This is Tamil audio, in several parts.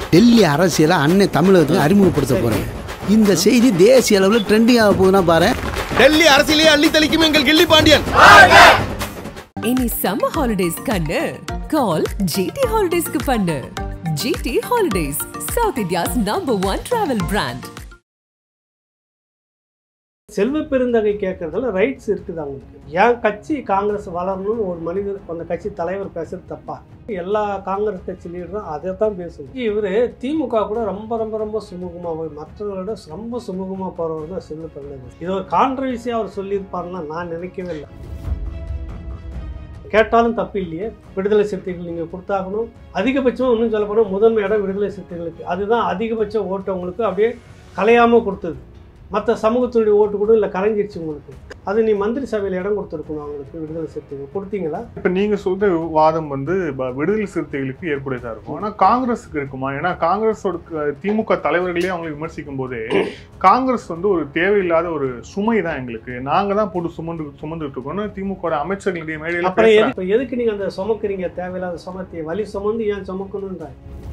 டெல்லி அரசியலை அண்ணன் தமிழகத்துக்கு அறிமுகப்படுத்த போறேன் இந்த செய்தி தேசிய அளவில் ட்ரெண்டிங் ஆக போகுதுன்னா பாரு டெல்லி அரசியலே அள்ளி தெளிக்கும் எங்கள் கில்லி பாண்டியன் இனி சம்மர் ஹாலிடேஸ் கண்ணு கால் ஜிடி ஹாலிடேஸ்க்கு பண்ணு GT holidays south India's number one travel brand Selva Perunthagai கேட்கறதுல ரைட்ஸ் இருக்குது அவங்களுக்கு ஏன் கட்சி காங்கிரஸ் வளரணும்னு ஒரு மனிதர் அந்த கட்சி தலைவர் பேசுறது தப்பா எல்லா காங்கிரஸ் கட்சி லீடரும் அதை தான் பேசுவோம் இவர் திமுக கூட ரொம்ப ரொம்ப ரொம்ப சுமூகமாக போய் மற்றவர்களோட ரொம்ப சுமூகமாக போகிறவர் தான் செல்வ பெருந்தகை இது ஒரு கான்ட்ரவர்சியாக அவர் சொல்லியிருப்பாருன்னா நான் நினைக்கவே இல்லை கேட்டாலும் தப்பு இல்லையே விடுதலை சிறுத்தைகள் நீங்கள் கொடுத்தாகணும் அதிகபட்சமாக இன்னும் சொல்ல போனால் முதன்மை இடம் விடுதலை சிறுத்தைகளுக்கு அதுதான் அதிகபட்ச ஓட்டு அவங்களுக்கு அப்படியே கலையாமல் கொடுத்தது மற்ற சமூகத்தினுடைய ஓட்டு கூட இல்லை கலைஞ்சிருச்சு உங்களுக்கு அது நீ மந்திரி சபையில் இடம் கொடுத்துருக்கணும் அவங்களுக்கு விடுதலை சிறுத்தைகள் கொடுத்தீங்களா இப்ப நீங்க சொல்ற வாதம் வந்து ப- விடுதலை சிறுத்தைகளுக்கு ஏற்புடையதா இருக்கும் ஆனா காங்கிரஸுக்கு இருக்குமா ஏன்னா காங்கிரஸோட க- திமுக தலைவர்களே அவங்களை விமர்சிக்கும் போதே காங்கிரஸ் வந்து ஒரு தேவையில்லாத ஒரு சுமை தான் எங்களுக்கு நாங்க தான் போட்டு சுமந்து சுமந்துட்டு இருக்கோம்னு திமுக அமைச்சர்களுடைய மேடையில அப்புறம் எது பேசுறாங்க. இப்போ எதுக்கு நீங்கள் அந்த சுமக்குறீங்க தேவையில்லாத சுமத்தி வலி சுமந்து ஏன் சுமக்கணுன்ற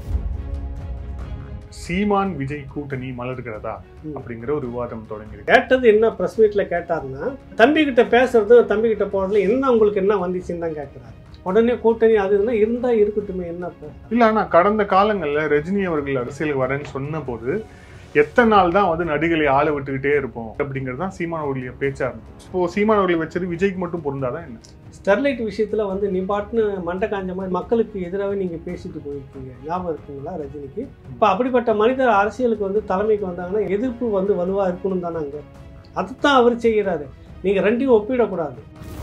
சீமான் விஜய் கூட்டணி மலர்கிறதா ம். அப்படிங்கிற ஒரு விவாதம் தொடங்கியிருக்கு கேட்டது என்ன ப்ரெஸ் மீட்டில் கேட்டாருன்னா தம்பி கிட்ட பேசுறது தம்பி கிட்ட போடுறதுல என்ன உங்களுக்கு என்ன வந்துச்சுன்னு தான் கேட்குறாரு உடனே கூட்டணி அது இதுன்னா இருந்தா இருக்கட்டுமே என்ன இப்போ இல்ல ஆனா கடந்த காலங்கள்ல ரஜினி அவர்கள் அரசியலுக்கு வரேன்னு சொன்ன போது எத்தனை நாள் தான் வந்து நடிகளை ஆள விட்டுக்கிட்டே இருப்போம் அப்படிங்கிறது தான் சீமான் அவர்களுடைய பேச்சா இருந்துச்சு இப்போ சீமான் அவர்களை வச்சது விஜய்க்கு மட்டும் பொருந்தாதான் என்ன ஸ்டெர்லைட் விஷயத்தில் வந்து நீ பாட்டுன்னு மண்டை காஞ்ச மாதிரி மக்களுக்கு எதிராகவே நீங்கள் பேசிட்டு போயிருக்கீங்க ஞாபகம் இருக்குங்களா ரஜினிக்கு இப்போ அப்படிப்பட்ட மனிதர் அரசியலுக்கு வந்து தலைமைக்கு வந்தாங்கன்னா எதிர்ப்பு வந்து வலுவாக இருக்கணும் தானே அங்கே அதுதான் அவர் செய்கிறாரு நீங்கள் ரெண்டையும் ஒப்பிடக்கூடாது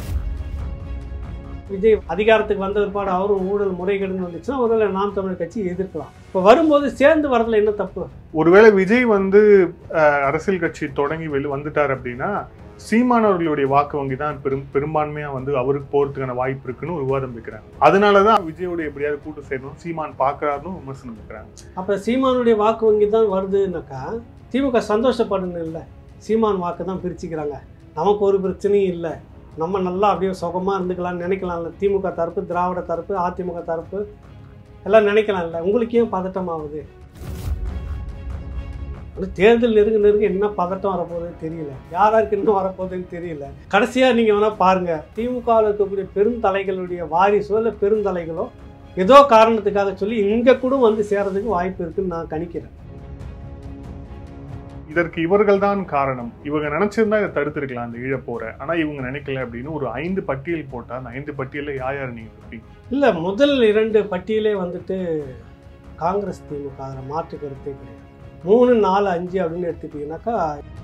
விஜய் அதிகாரத்துக்கு வந்த பிற்பாடு அவரும் ஊழல் முறைகேடுன்னு வந்துச்சுன்னா ஒருவேளை நாம் தமிழர் கட்சி எதிர்க்கலாம் இப்போ வரும்போது சேர்ந்து வரதுல என்ன தப்பு ஒருவேளை விஜய் வந்து அஹ், அரசியல் கட்சி தொடங்கி வெளி வந்துட்டார் அப்படின்னா சீமான் அவர்களுடைய வாக்கு வங்கி தான் பெரும் பெரும்பான்மையா வந்து அவருக்கு போறதுக்கான வாய்ப்பு இருக்குன்னு ஒரு விவாதம் வைக்கிறாங்க அதனாலதான் விஜயோட எப்படியாவது கூட்டு சேரணும் சீமான் பாக்குறாருன்னு விமர்சனம் வைக்கிறாங்க அப்போ சீமானுடைய வாக்கு வங்கி தான் வருதுன்னாக்கா திமுக சந்தோஷப்படணும் இல்லை சீமான் வாக்கு தான் பிரிச்சுக்கிறாங்க நமக்கு ஒரு பிரச்சனையும் இல்லை நம்ம நல்லா அப்படியே சுகமாக இருந்துக்கலாம்னு நினைக்கலாம்ல திமுக தரப்பு திராவிட தரப்பு அதிமுக தரப்பு எல்லாம் நினைக்கலாம்ல உங்களுக்கு ஏன் பதட்டம் ஆகுது ஆனா தேர்தல் நெருங்க நெருங்க என்ன பதட்டம் வரப்போகுதுன்னு தெரியல யாராருக்கு இன்னும் வரப்போகுதுன்னு தெரியல கடைசியாக நீங்கள் வேணால் பாருங்கள் திமுகவில் இருக்கக்கூடிய பெருந்தலைகளுடைய வாரிசோ இல்லை பெருந்தலைகளோ ஏதோ காரணத்துக்காக சொல்லி இங்கே கூட வந்து சேரதுக்கு வாய்ப்பு இருக்குன்னு நான் கணிக்கிறேன் இதற்கு இவர்கள் தான் காரணம் இவங்க நினைச்சிருந்தா இதை தடுத்திருக்கலாம் அந்த ஈழப்போரை ஆனா இவங்க நினைக்கல அப்படின்னு ஒரு ஐந்து பட்டியல் போட்டா அந்த ஐந்து பட்டியல்ல யார் யார் நீங்க வைப்பீங்க இல்லை முதல் இரண்டு பட்டியலே வந்துட்டு காங்கிரஸ் திமுக அதில் மாற்று கருத்தே கிடையாது மூணு நாலு அஞ்சு அப்படின்னு எடுத்துட்டீங்கன்னாக்கா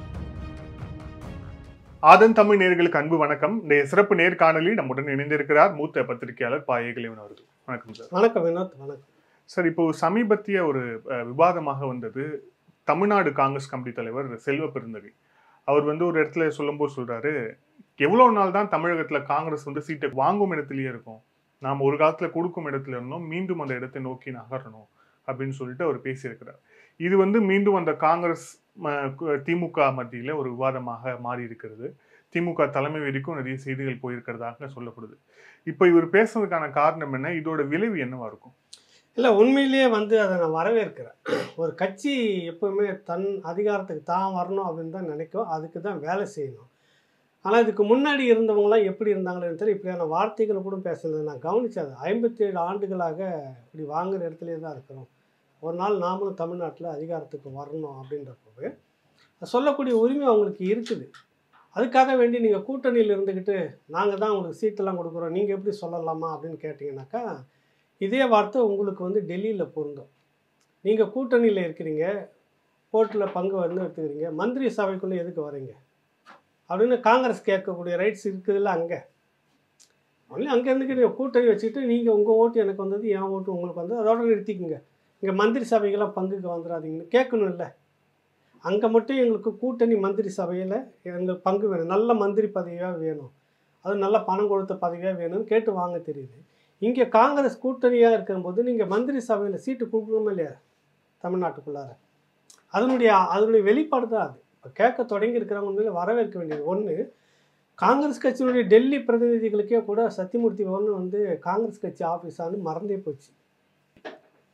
ஆதன் தமிழ் நேர்களுக்கு அன்பு வணக்கம் இந்த சிறப்பு நேர்காணலில் நம்முடன் இணைந்திருக்கிறார் மூத்த பத்திரிகையாளர் பா ஏகலைவன் அவர்கள் வணக்கம் சார் வணக்கம் வினோத் வணக்கம் சார் இப்போ சமீபத்திய ஒரு அஹ், விவாதமாக வந்தது தமிழ்நாடு காங்கிரஸ் கமிட்டி தலைவர் செல்வ பெருந்தகை அவர் வந்து ஒரு இடத்துல சொல்லும்போது சொல்றாரு எவ்வளவு நாள் தான் தமிழகத்துல காங்கிரஸ் வந்து சீட்டை வாங்கும் இடத்துலயே இருக்கும் நாம் ஒரு காலத்துல கொடுக்கும் இடத்துல இருந்தோம் மீண்டும் அந்த இடத்தை நோக்கி நகரணும் அப்படின்னு சொல்லிட்டு அவர் பேசியிருக்கிறார் இது வந்து மீண்டும் அந்த காங்கிரஸ் ம, கு- திமுக மத்தியில ஒரு விவாதமாக மாறி இருக்கிறது திமுக தலைமை வரைக்கும் நிறைய செய்திகள் போயிருக்கிறதாக சொல்லப்படுது இப்போ இவர் பேசுறதுக்கான காரணம் என்ன இதோட விளைவு என்னவா இருக்கும் இல்லை உண்மையிலேயே வந்து அதை நான் வரவேற்கிறேன் ஒரு கட்சி எப்பவுமே தன் அதிகாரத்துக்கு தான் வரணும் அப்படின்னு தான் நினைக்கும் அதுக்கு தான் வேலை செய்யணும் ஆனால் இதுக்கு முன்னாடி இருந்தவங்களாம் எப்படி இருந்தாங்களேன்னு தெரியல இப்படியான வார்த்தைகள் கூட பேசுனது நான் கவனிச்சது ஐம்பத்தி ஏழு ஆண்டுகளாக இப்படி வாங்குற இடத்துலயே தான் இருக்கிறோம் ஒரு நாள் நாமளும் தமிழ்நாட்டில் அதிகாரத்துக்கு வரணும் அப்படின்றப்பவே சொல்லக்கூடிய உரிமை அவங்களுக்கு இருக்குது அதுக்காக வேண்டி நீங்கள் கூட்டணியில் இருந்துக்கிட்டு நாங்கள் தான் உங்களுக்கு சீட்டெல்லாம் கொடுக்குறோம் நீங்கள் எப்படி சொல்லலாமா அப்படின்னு கேட்டிங்கனாக்கா இதே வார்த்தை உங்களுக்கு வந்து டெல்லியில் பொருந்தும் நீங்கள் கூட்டணியில் இருக்கிறீங்க போட்டில் பங்கு வந்து எடுத்துக்கிறீங்க மந்திரி சபைக்குள்ளே எதுக்கு வரீங்க அப்படின்னு காங்கிரஸ் கேட்கக்கூடிய ரைட்ஸ் இருக்குதுல்ல அங்கே ஒன்லி அங்கே இருந்துக்கிட்டு கூட்டணி வச்சுக்கிட்டு நீங்கள் உங்கள் ஓட்டு எனக்கு வந்தது என் ஓட்டு உங்களுக்கு வந்தது அதோட நிறுத்திக்கங்க இங்கே மந்திரி சபைக்கெல்லாம் பங்குக்கு வந்துடாதீங்கன்னு கேட்கணும் இல்லை அங்கே மட்டும் எங்களுக்கு கூட்டணி மந்திரி சபையில் எங்களுக்கு பங்கு வேணும் நல்ல மந்திரி பதவியாக வேணும் அது நல்ல பணம் கொடுத்த பதவியாக வேணும்னு கேட்டு வாங்க தெரியுது இங்கே காங்கிரஸ் கூட்டணியாக இருக்கும்போது நீங்கள் மந்திரி சபையில் சீட்டு கொடுக்கணுமா இல்லையா தமிழ்நாட்டுக்குள்ளார அதனுடைய அதனுடைய வெளிப்பாடு தான் அது இப்போ கேட்க தொடங்கி இருக்கிறவங்க உண்மையில வரவேற்க வேண்டியது ஒன்று காங்கிரஸ் கட்சியினுடைய டெல்லி பிரதிநிதிகளுக்கே கூட சத்தியமூர்த்தி பவன் வந்து காங்கிரஸ் கட்சி ஆஃபீஸான்னு மறந்தே போச்சு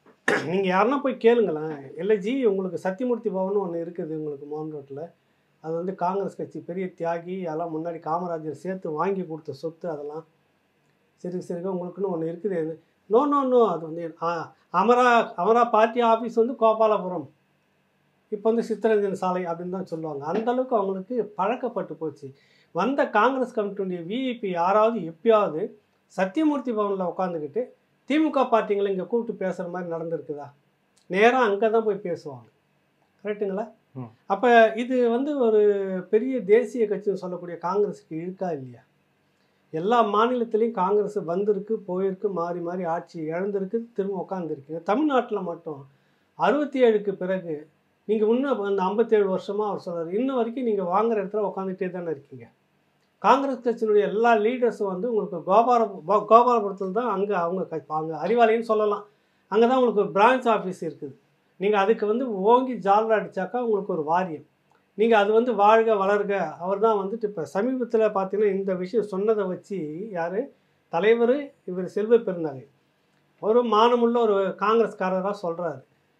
நீங்கள் யாருன்னா போய் கேளுங்களேன் இல்லை ஜி உங்களுக்கு சத்தியமூர்த்தி பவன் ஒன்று இருக்குது உங்களுக்கு மோகன் ரோட்டில் அது வந்து காங்கிரஸ் கட்சி பெரிய தியாகி அதெல்லாம் முன்னாடி காமராஜர் சேர்த்து வாங்கி கொடுத்த சொத்து அதெல்லாம் சிறுக சிறுக உங்களுக்குன்னு ஒன்று இருக்குது நோ நோ நோ அது வந்து ஆ, அமரா அமரா பார்ட்டி ஆஃபீஸ் வந்து கோபாலபுரம் இப்போ வந்து சித்தரஞ்சன் சாலை அப்படின்னு தான் சொல்லுவாங்க அந்த அளவுக்கு அவங்களுக்கு பழக்கப்பட்டு போச்சு வந்த காங்கிரஸ் கமிட்டியுடைய விஐபி யாராவது எப்பயாவது சத்தியமூர்த்தி பவனில் உட்காந்துக்கிட்டு திமுக பார்ட்டிங்களை இங்கே கூப்பிட்டு பேசுகிற மாதிரி நடந்திருக்குதா நேராக அங்கே தான் போய் பேசுவாங்க கரெக்டுங்களா ம். அப்போ இது வந்து ஒரு பெரிய தேசிய கட்சின்னு சொல்லக்கூடிய காங்கிரஸுக்கு இருக்கா இல்லையா எல்லா மாநிலத்திலையும் காங்கிரஸ் வந்திருக்கு போயிருக்கு மாறி மாறி ஆட்சி இழந்திருக்கு திரும்ப உட்காந்துருக்கீங்க தமிழ்நாட்டில் மட்டும் அறுபத்தி ஏழுக்கு பிறகு நீங்கள் இன்னும் அந்த ஐம்பத்தேழு வருஷமாக அவர் சொல்கிறார் இன்ன வரைக்கும் நீங்கள் வாங்குற இடத்துல உட்காந்துட்டே தானே இருக்கீங்க காங்கிரஸ் கட்சியினுடைய எல்லா லீடர்ஸும் வந்து உங்களுக்கு கோபால கோ- கோபாலபுரத்தில் தான் அங்கே அவங்க க- அங்கே அறிவாலயம்னு சொல்லலாம் அங்கே தான் உங்களுக்கு ஒரு பிரான்ச் ஆஃபீஸ் இருக்குது நீங்கள் அதுக்கு வந்து ஓங்கி ஜாலரா அடிச்சாக்கா உங்களுக்கு ஒரு வாரியம் நீங்கள் அது வந்து வாழ்க வளர்க அவர் தான் வந்துட்டு இப்போ சமீபத்தில் பார்த்தீங்கன்னா இந்த விஷயம் சொன்னதை வச்சு யார் தலைவர் இவர் செல்வ பெருந்தகை ஒரு மானமுள்ள ஒரு காங்கிரஸ்காரராக சொல்கிறாரு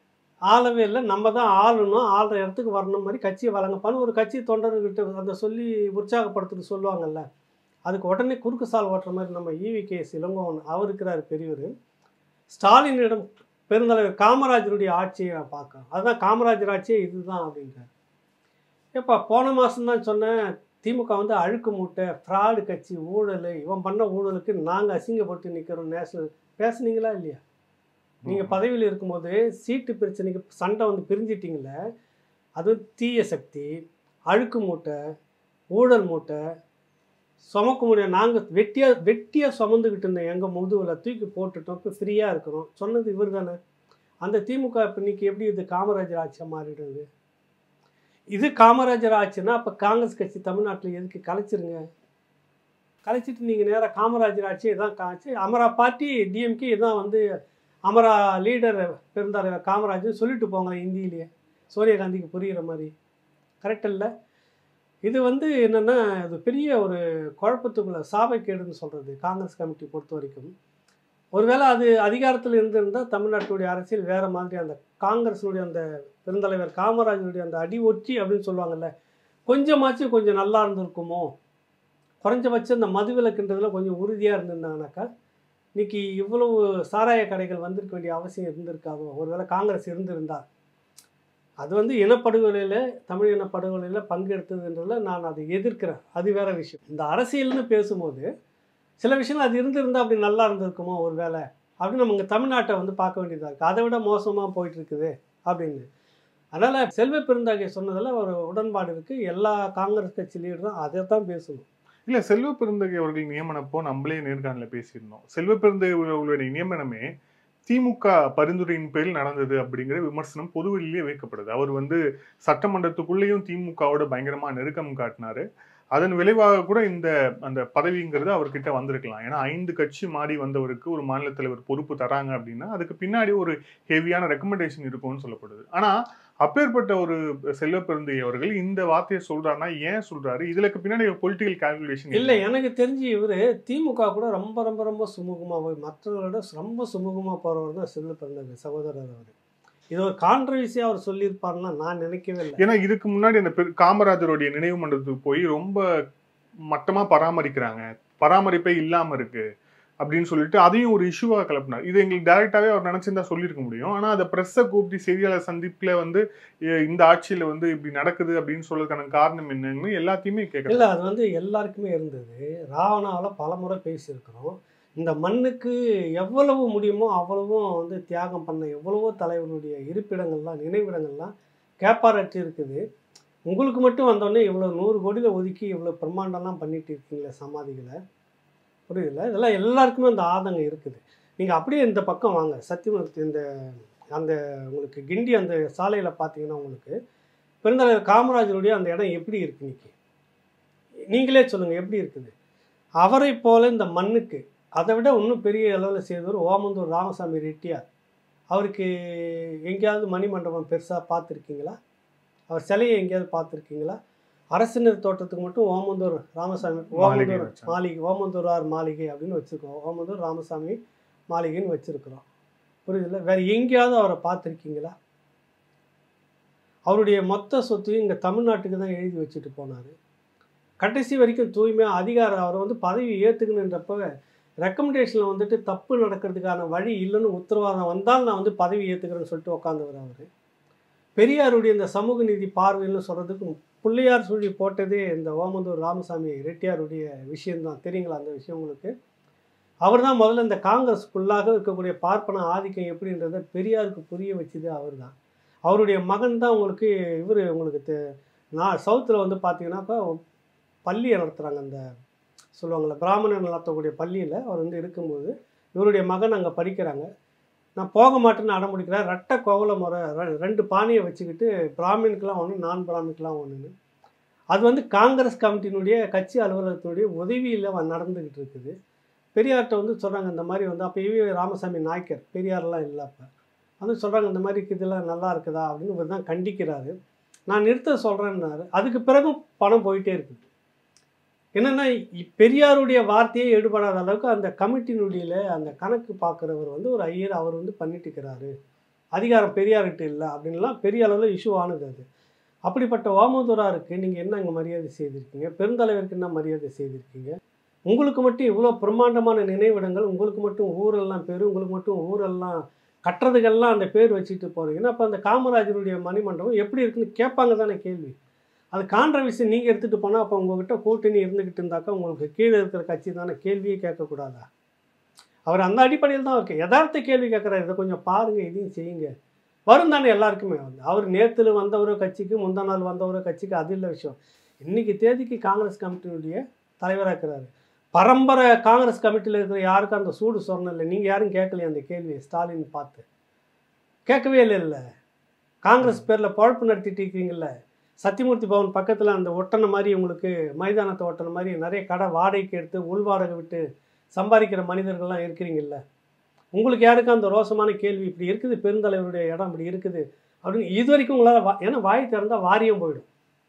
ஆளவே இல்லை நம்ம தான் ஆளணும் ஆளுற இடத்துக்கு வரணும் மாதிரி கட்சியை வழங்கப்பான்னு ஒரு கட்சி தொண்டர்கிட்ட அந்த சொல்லி உற்சாகப்படுத்துட்டு சொல்லுவாங்கல்ல அதுக்கு உடனே குறுக்கு சால் ஓட்டுற மாதிரி நம்ம ஈவி கேஸ் இளங்கோவன் அவர் இருக்கிறார் பெரியவர் ஸ்டாலினிடம் பெருந்தலைவர் காமராஜருடைய ஆட்சியை நான் பார்க்கறேன் அதுதான் காமராஜர் ஆட்சியே இதுதான் அப்படின்றார் ஏப்பா போன மாதம் தான் சொன்னேன் திமுக வந்து அழுக்கு மூட்டை ஃப்ராடு கட்சி ஊழல் இவன் பண்ண ஊழலுக்கு நாங்கள் அசிங்கப்பட்டு நிற்கிறோம் நேஷனல் பேசுனீங்களா இல்லையா நீங்கள் பதவியில் இருக்கும்போது சீட்டு பிரச்சனைக்கு சண்டை வந்து பிரிஞ்சிட்டிங்களே அது தீய சக்தி அழுக்கு மூட்டை ஊழல் மூட்டை சுமக்க முடியும் நாங்கள் வெட்டியாக வெட்டியாக சுமந்துக்கிட்டு இருந்தோம் எங்கள் முதுகில் தூக்கி போட்டுட்டோம் இப்போ ஃப்ரீயாக இருக்கிறோம் சொன்னது இவர் தானே அந்த திமுக இப்போ இன்னைக்கு எப்படி இது காமராஜர் ஆட்சியாக மாறிடுது இது காமராஜர் ஆட்சின்னா அப்போ காங்கிரஸ் கட்சி தமிழ்நாட்டில் எதுக்கு கலைச்சிருங்க கலைச்சிட்டு நீங்கள் நேராக காமராஜர் ஆட்சி இதான் காட்சி அமரா பார்ட்டி டிஎம்கே இதான் வந்து அமரா லீடர் பெருந்தலைவர் காமராஜர் சொல்லிட்டு போங்க இந்தியிலேயே சோனியா காந்திக்கு புரிகிற மாதிரி கரெக்ட் இல்லை இது வந்து என்னென்னா இது பெரிய ஒரு குழப்பத்துக்குள்ள சாபக்கேடுன்னு சொல்கிறது காங்கிரஸ் கமிட்டி பொறுத்த வரைக்கும் ஒருவேளை அது அதிகாரத்தில் இருந்திருந்தால் தமிழ்நாட்டுடைய அரசியல் வேறு மாதிரி அந்த காங்கிரஸினுடைய அந்த பெருந்தலைவர் காமராஜருடைய அந்த அடி ஒற்றி அப்படின்னு சொல்லுவாங்கல்ல கொஞ்சமாச்சும் கொஞ்சம் நல்லா இருந்திருக்குமோ குறைஞ்சபட்சம் இந்த மதுவிலக்குன்றதுல கொஞ்சம் உறுதியாக இருந்திருந்தாங்கனாக்கா இன்னைக்கு இவ்வளவு சாராய கடைகள் வந்திருக்க வேண்டிய அவசியம் இருந்திருக்காதோ ஒருவேளை காங்கிரஸ் இருந்திருந்தால் அது வந்து இனப்படுகொலையில் தமிழ் இனப்படுகொலையில் பங்கெடுத்ததுன்றதுல நான் அதை எதிர்க்கிறேன் அது வேற விஷயம் இந்த அரசியல்னு பேசும்போது சில விஷயங்கள் அது இருந்திருந்தா அப்படி நல்லா இருந்திருக்குமோ ஒரு வேளை அப்படின்னு நம்ம இங்கே தமிழ்நாட்டை வந்து பார்க்க வேண்டியதாக இருக்குது அதை விட மோசமாக போயிட்டு இருக்குது அப்படின்னு அதனால் செல்வ பெருந்தாகை சொன்னதில் ஒரு உடன்பாடு இருக்குது எல்லா காங்கிரஸ் கட்சி லீடரும் அதை தான் பேசணும் இல்ல செல்வ பெருந்தகை அவர்கள் நியமனப்போ நம்மளே நேர்காணல பேசியிருந்தோம் செல்வ பெருந்தகை அவர்களுடைய நியமனமே திமுக பரிந்துரையின் பேரில் நடந்தது அப்படிங்கிற விமர்சனம் பொதுவெளியிலே வைக்கப்படுது அவர் வந்து சட்டமன்றத்துக்குள்ளேயும் திமுகவோட பயங்கரமா நெருக்கம் காட்டினாரு அதன் விளைவாக கூட இந்த அந்த பதவிங்கிறது அவர்கிட்ட வந்திருக்கலாம் ஏன்னா ஐந்து கட்சி மாறி வந்தவருக்கு ஒரு மாநில தலைவர் பொறுப்பு தராங்க அப்படின்னா அதுக்கு பின்னாடி ஒரு ஹெவியான ரெக்கமெண்டேஷன் இருக்கும்னு சொல்லப்படுது ஆனா அப்பேற்பட்ட ஒரு செல்வ பெருந்தகை அவர்கள் இந்த வார்த்தையை சொல்றாருன்னா ஏன் சொல்றாரு இதுலக்கு பின்னாடி பொலிட்டிக்கல் கால்குலேஷன் இல்லை எனக்கு தெரிஞ்சு இவர் திமுக கூட ரொம்ப ரொம்ப ரொம்ப சுமூகமாக போய் மற்றவர்களோட ரொம்ப சுமூகமாக போகிறவர் தான் செல்வ பிறந்தவர் சகோதரர் அவர் இது ஒரு கான்ட்ரவர்சியாக அவர் சொல்லியிருப்பாருன்னா நான் நினைக்கவே இல்லை ஏன்னா இதுக்கு முன்னாடி அந்த பெரு- காமராஜருடைய நினைவு மண்டபத்துக்கு போய் ரொம்ப மட்டமா பராமரிக்கிறாங்க பராமரிப்பே இல்லாம இருக்கு அப்படின்னு சொல்லிட்டு அதையும் ஒரு இஷ்யூவா கிளப்பினார் இது எங்களுக்கு டைரக்டாவே அவர் நினைச்சிருந்தா சொல்லியிருக்க முடியும் ஆனா அதை பிரஸ்ஸை கூப்பிட்டு செய்தியாளர் சந்திப்புல வந்து எ, இந்த ஆட்சியில வந்து இப்படி நடக்குது அப்படின்னு சொல்றதுக்கான காரணம் என்னன்னு எல்லாத்தையுமே கேட்கலாம் இல்லை அது வந்து எல்லாருக்குமே இருந்தது ராவணாவில் பல முறை பேசியிருக்கிறோம் இந்த மண்ணுக்கு எவ்வளவு முடியுமோ அவ்வளவும் வந்து தியாகம் பண்ண எவ்வளவோ தலைவர்களுடைய இருப்பிடங்கள்லாம் நினைவிடங்கள்லாம் கேப்பாரற்றி இருக்குது உங்களுக்கு மட்டும் வந்தோடனே இவ்வளோ நூறு கோடியில் ஒதுக்கி இவ்வளோ பிரம்மாண்டம்லாம் பண்ணிட்டு இருக்கீங்களே சமாதிகளை புரியுதுல்ல இதெல்லாம் எல்லாருக்குமே அந்த ஆதங்கம் இருக்குது நீங்கள் அப்படியே இந்த பக்கம் வாங்க சத்தியமூர்த்தி இந்த அந்த உங்களுக்கு கிண்டி அந்த சாலையில் பார்த்தீங்கன்னா உங்களுக்கு பெருந்தலைவர் காமராஜருடைய அந்த இடம் எப்படி இருக்கு இன்னைக்கு நீங்களே சொல்லுங்கள் எப்படி இருக்குது அவரை போல இந்த மண்ணுக்கு அதை விட இன்னும் பெரிய அளவில் செய்தவர் ஓமந்தூர் ராமசாமி ரெட்டியார் அவருக்கு எங்கேயாவது மணிமண்டபம் பெருசாக பார்த்துருக்கீங்களா அவர் சிலையை எங்கேயாவது பார்த்துருக்கீங்களா அரசினர் தோட்டத்துக்கு மட்டும் ஓமந்தூர் ராமசாமி மாளிகை ஓமந்தூர் வச்சாங்க. மாளிகை ஓமந்தூரார் மாளிகை அப்படின்னு வச்சுருக்கோம் ஓமந்தூர் ராமசாமி மாளிகைன்னு வச்சுருக்குறோம் புரியுதுல்ல வேற எங்கேயாவது அவரை பார்த்துருக்கீங்களா அவருடைய மொத்த சொத்தையும் இங்கே தமிழ்நாட்டுக்கு தான் எழுதி வச்சுட்டு போனார் கடைசி வரைக்கும் தூய்மையாக அதிகாரம் அவர் வந்து பதவி ஏற்றுக்கணுன்றப்ப ரெக்கமெண்டேஷனில் வந்துட்டு தப்பு நடக்கிறதுக்கான வழி இல்லைன்னு உத்தரவாதம் வந்தால் நான் வந்து பதவி ஏற்றுக்கிறேன்னு சொல்லிட்டு உட்காந்தவர் அவர் பெரியாருடைய இந்த சமூக நீதி பார்வைன்னு சொல்கிறதுக்கு பிள்ளையார் சுழி போட்டதே இந்த ஓமந்தூர் ராமசாமி ரெட்டியாருடைய விஷயம்தான் தெரியுங்களா அந்த விஷயம் உங்களுக்கு அவர் தான் முதல்ல இந்த காங்கிரஸுக்குள்ளாக இருக்கக்கூடிய பார்ப்பன ஆதிக்கம் எப்படின்றத பெரியாருக்கு புரிய வச்சது அவர் தான் அவருடைய மகன் தான் உங்களுக்கு இவர் உங்களுக்கு தெ- நான் சவுத்தில் வந்து பார்த்தீங்கன்னாக்கா பள்ளியை நடத்துகிறாங்க அந்த சொல்லுவாங்கள்ல பிராமணர் நடத்தக்கூடிய பள்ளியில் அவர் வந்து இருக்கும்போது இவருடைய மகன் அங்கே படிக்கிறாங்க நான் போக மாட்டேன்னு அடம் பிடிக்கிறேன் ரெட்டை கோவல முறை ரெ- ரெண்டு பானையை வச்சுக்கிட்டு பிராமினுக்கெலாம் ஒன்று நான் பிராமினுக்கெலாம் ஒன்றுன்னு அது வந்து காங்கிரஸ் கமிட்டியினுடைய கட்சி அலுவலகத்தினுடைய உதவியில் நடந்துக்கிட்டு இருக்குது பெரியார்கிட்ட வந்து சொல்கிறாங்க இந்த மாதிரி வந்து அப்போ இவி ராமசாமி நாய்க்கர் பெரியார்லாம் இல்லை அப்போ வந்து சொல்கிறாங்க இந்த மாதிரி இதெல்லாம் நல்லா இருக்குதா அப்படின்னு இவர் தான் கண்டிக்கிறாரு நான் நிறுத்த சொல்கிறேன்னாரு அதுக்கு பிறகும் பணம் போயிட்டே இருக்குது என்னென்னா பெரியாருடைய வார்த்தையே எடுபடாத அளவுக்கு அந்த கமிட்டினுடைய அந்த கணக்கு பார்க்குறவர் வந்து ஒரு ஐயர் அவர் வந்து பண்ணிட்டு இருக்கிறாரு அதிகாரம் பெரியார்கிட்ட இல்லை அப்படின்லாம் பெரிய அளவில் இஷ்யூ ஆனது அது அப்படிப்பட்ட ஓமதுராருக்கு நீங்கள் என்ன அங்கே மரியாதை செய்திருக்கீங்க பெருந்தலைவருக்கு என்ன மரியாதை செய்திருக்கீங்க உங்களுக்கு மட்டும் இவ்வளோ பிரம்மாண்டமான நினைவிடங்கள் உங்களுக்கு மட்டும் ஊரெல்லாம் பேர் உங்களுக்கு மட்டும் ஊரெல்லாம் கட்டுறதுக்கெல்லாம் அந்த பேர் வச்சுட்டு போகிறீங்கன்னா அப்போ அந்த காமராஜருடைய மணிமண்டபம் எப்படி இருக்குன்னு கேட்பாங்க தானே கேள்வி அது கான்ட்ரவர்சி நீங்கள் எடுத்துகிட்டு போனால் அப்போ உங்ககிட்ட கூட்டணி இருந்துக்கிட்டு இருந்தாக்கா உங்களுக்கு கீழே இருக்கிற கட்சி தானே கேள்வியே கேட்கக்கூடாதா அவர் அந்த அடிப்படையில் தான் இருக்கு யதார்த்த கேள்வி கேட்குறாரு இதை கொஞ்சம் பாருங்கள் இதையும் செய்யுங்க வரும் தானே எல்லாருக்குமே வந்து அவர் நேத்துல வந்தவரோ கட்சிக்கு முந்தா நாள் வந்தவரோ கட்சிக்கு அது இல்லை விஷயம் இன்னைக்கு தேதிக்கு காங்கிரஸ் கமிட்டியினுடைய தலைவராக இருக்கிறாரு பரம்பரை காங்கிரஸ் கமிட்டியில் இருக்கிற யாருக்கும் அந்த சூடு சொரணம் இல்லை நீங்கள் யாரும் கேட்கலையே அந்த கேள்வியை ஸ்டாலின் பார்த்து கேட்கவே இல்லை இல்லை காங்கிரஸ் பேரில் பொழப்பு நடத்திட்டு இருக்கீங்கல்ல சத்தியமூர்த்தி பவன் பக்கத்தில் அந்த ஒட்டனை மாதிரி உங்களுக்கு மைதானத்தை ஒட்டனை மாதிரி நிறைய கடை வாடகைக்கு எடுத்து உள் வாடகை விட்டு சம்பாதிக்கிற மனிதர்கள்லாம் இருக்கிறீங்கல்ல உங்களுக்கு யாருக்கும் அந்த ரோசமான கேள்வி இப்படி இருக்குது பெருந்தலைவருடைய இடம் இப்படி இருக்குது அப்படின்னு இது வரைக்கும் உங்களால் வா ஏன்னா வாய் திறந்தால் வாரியம் போயிடும்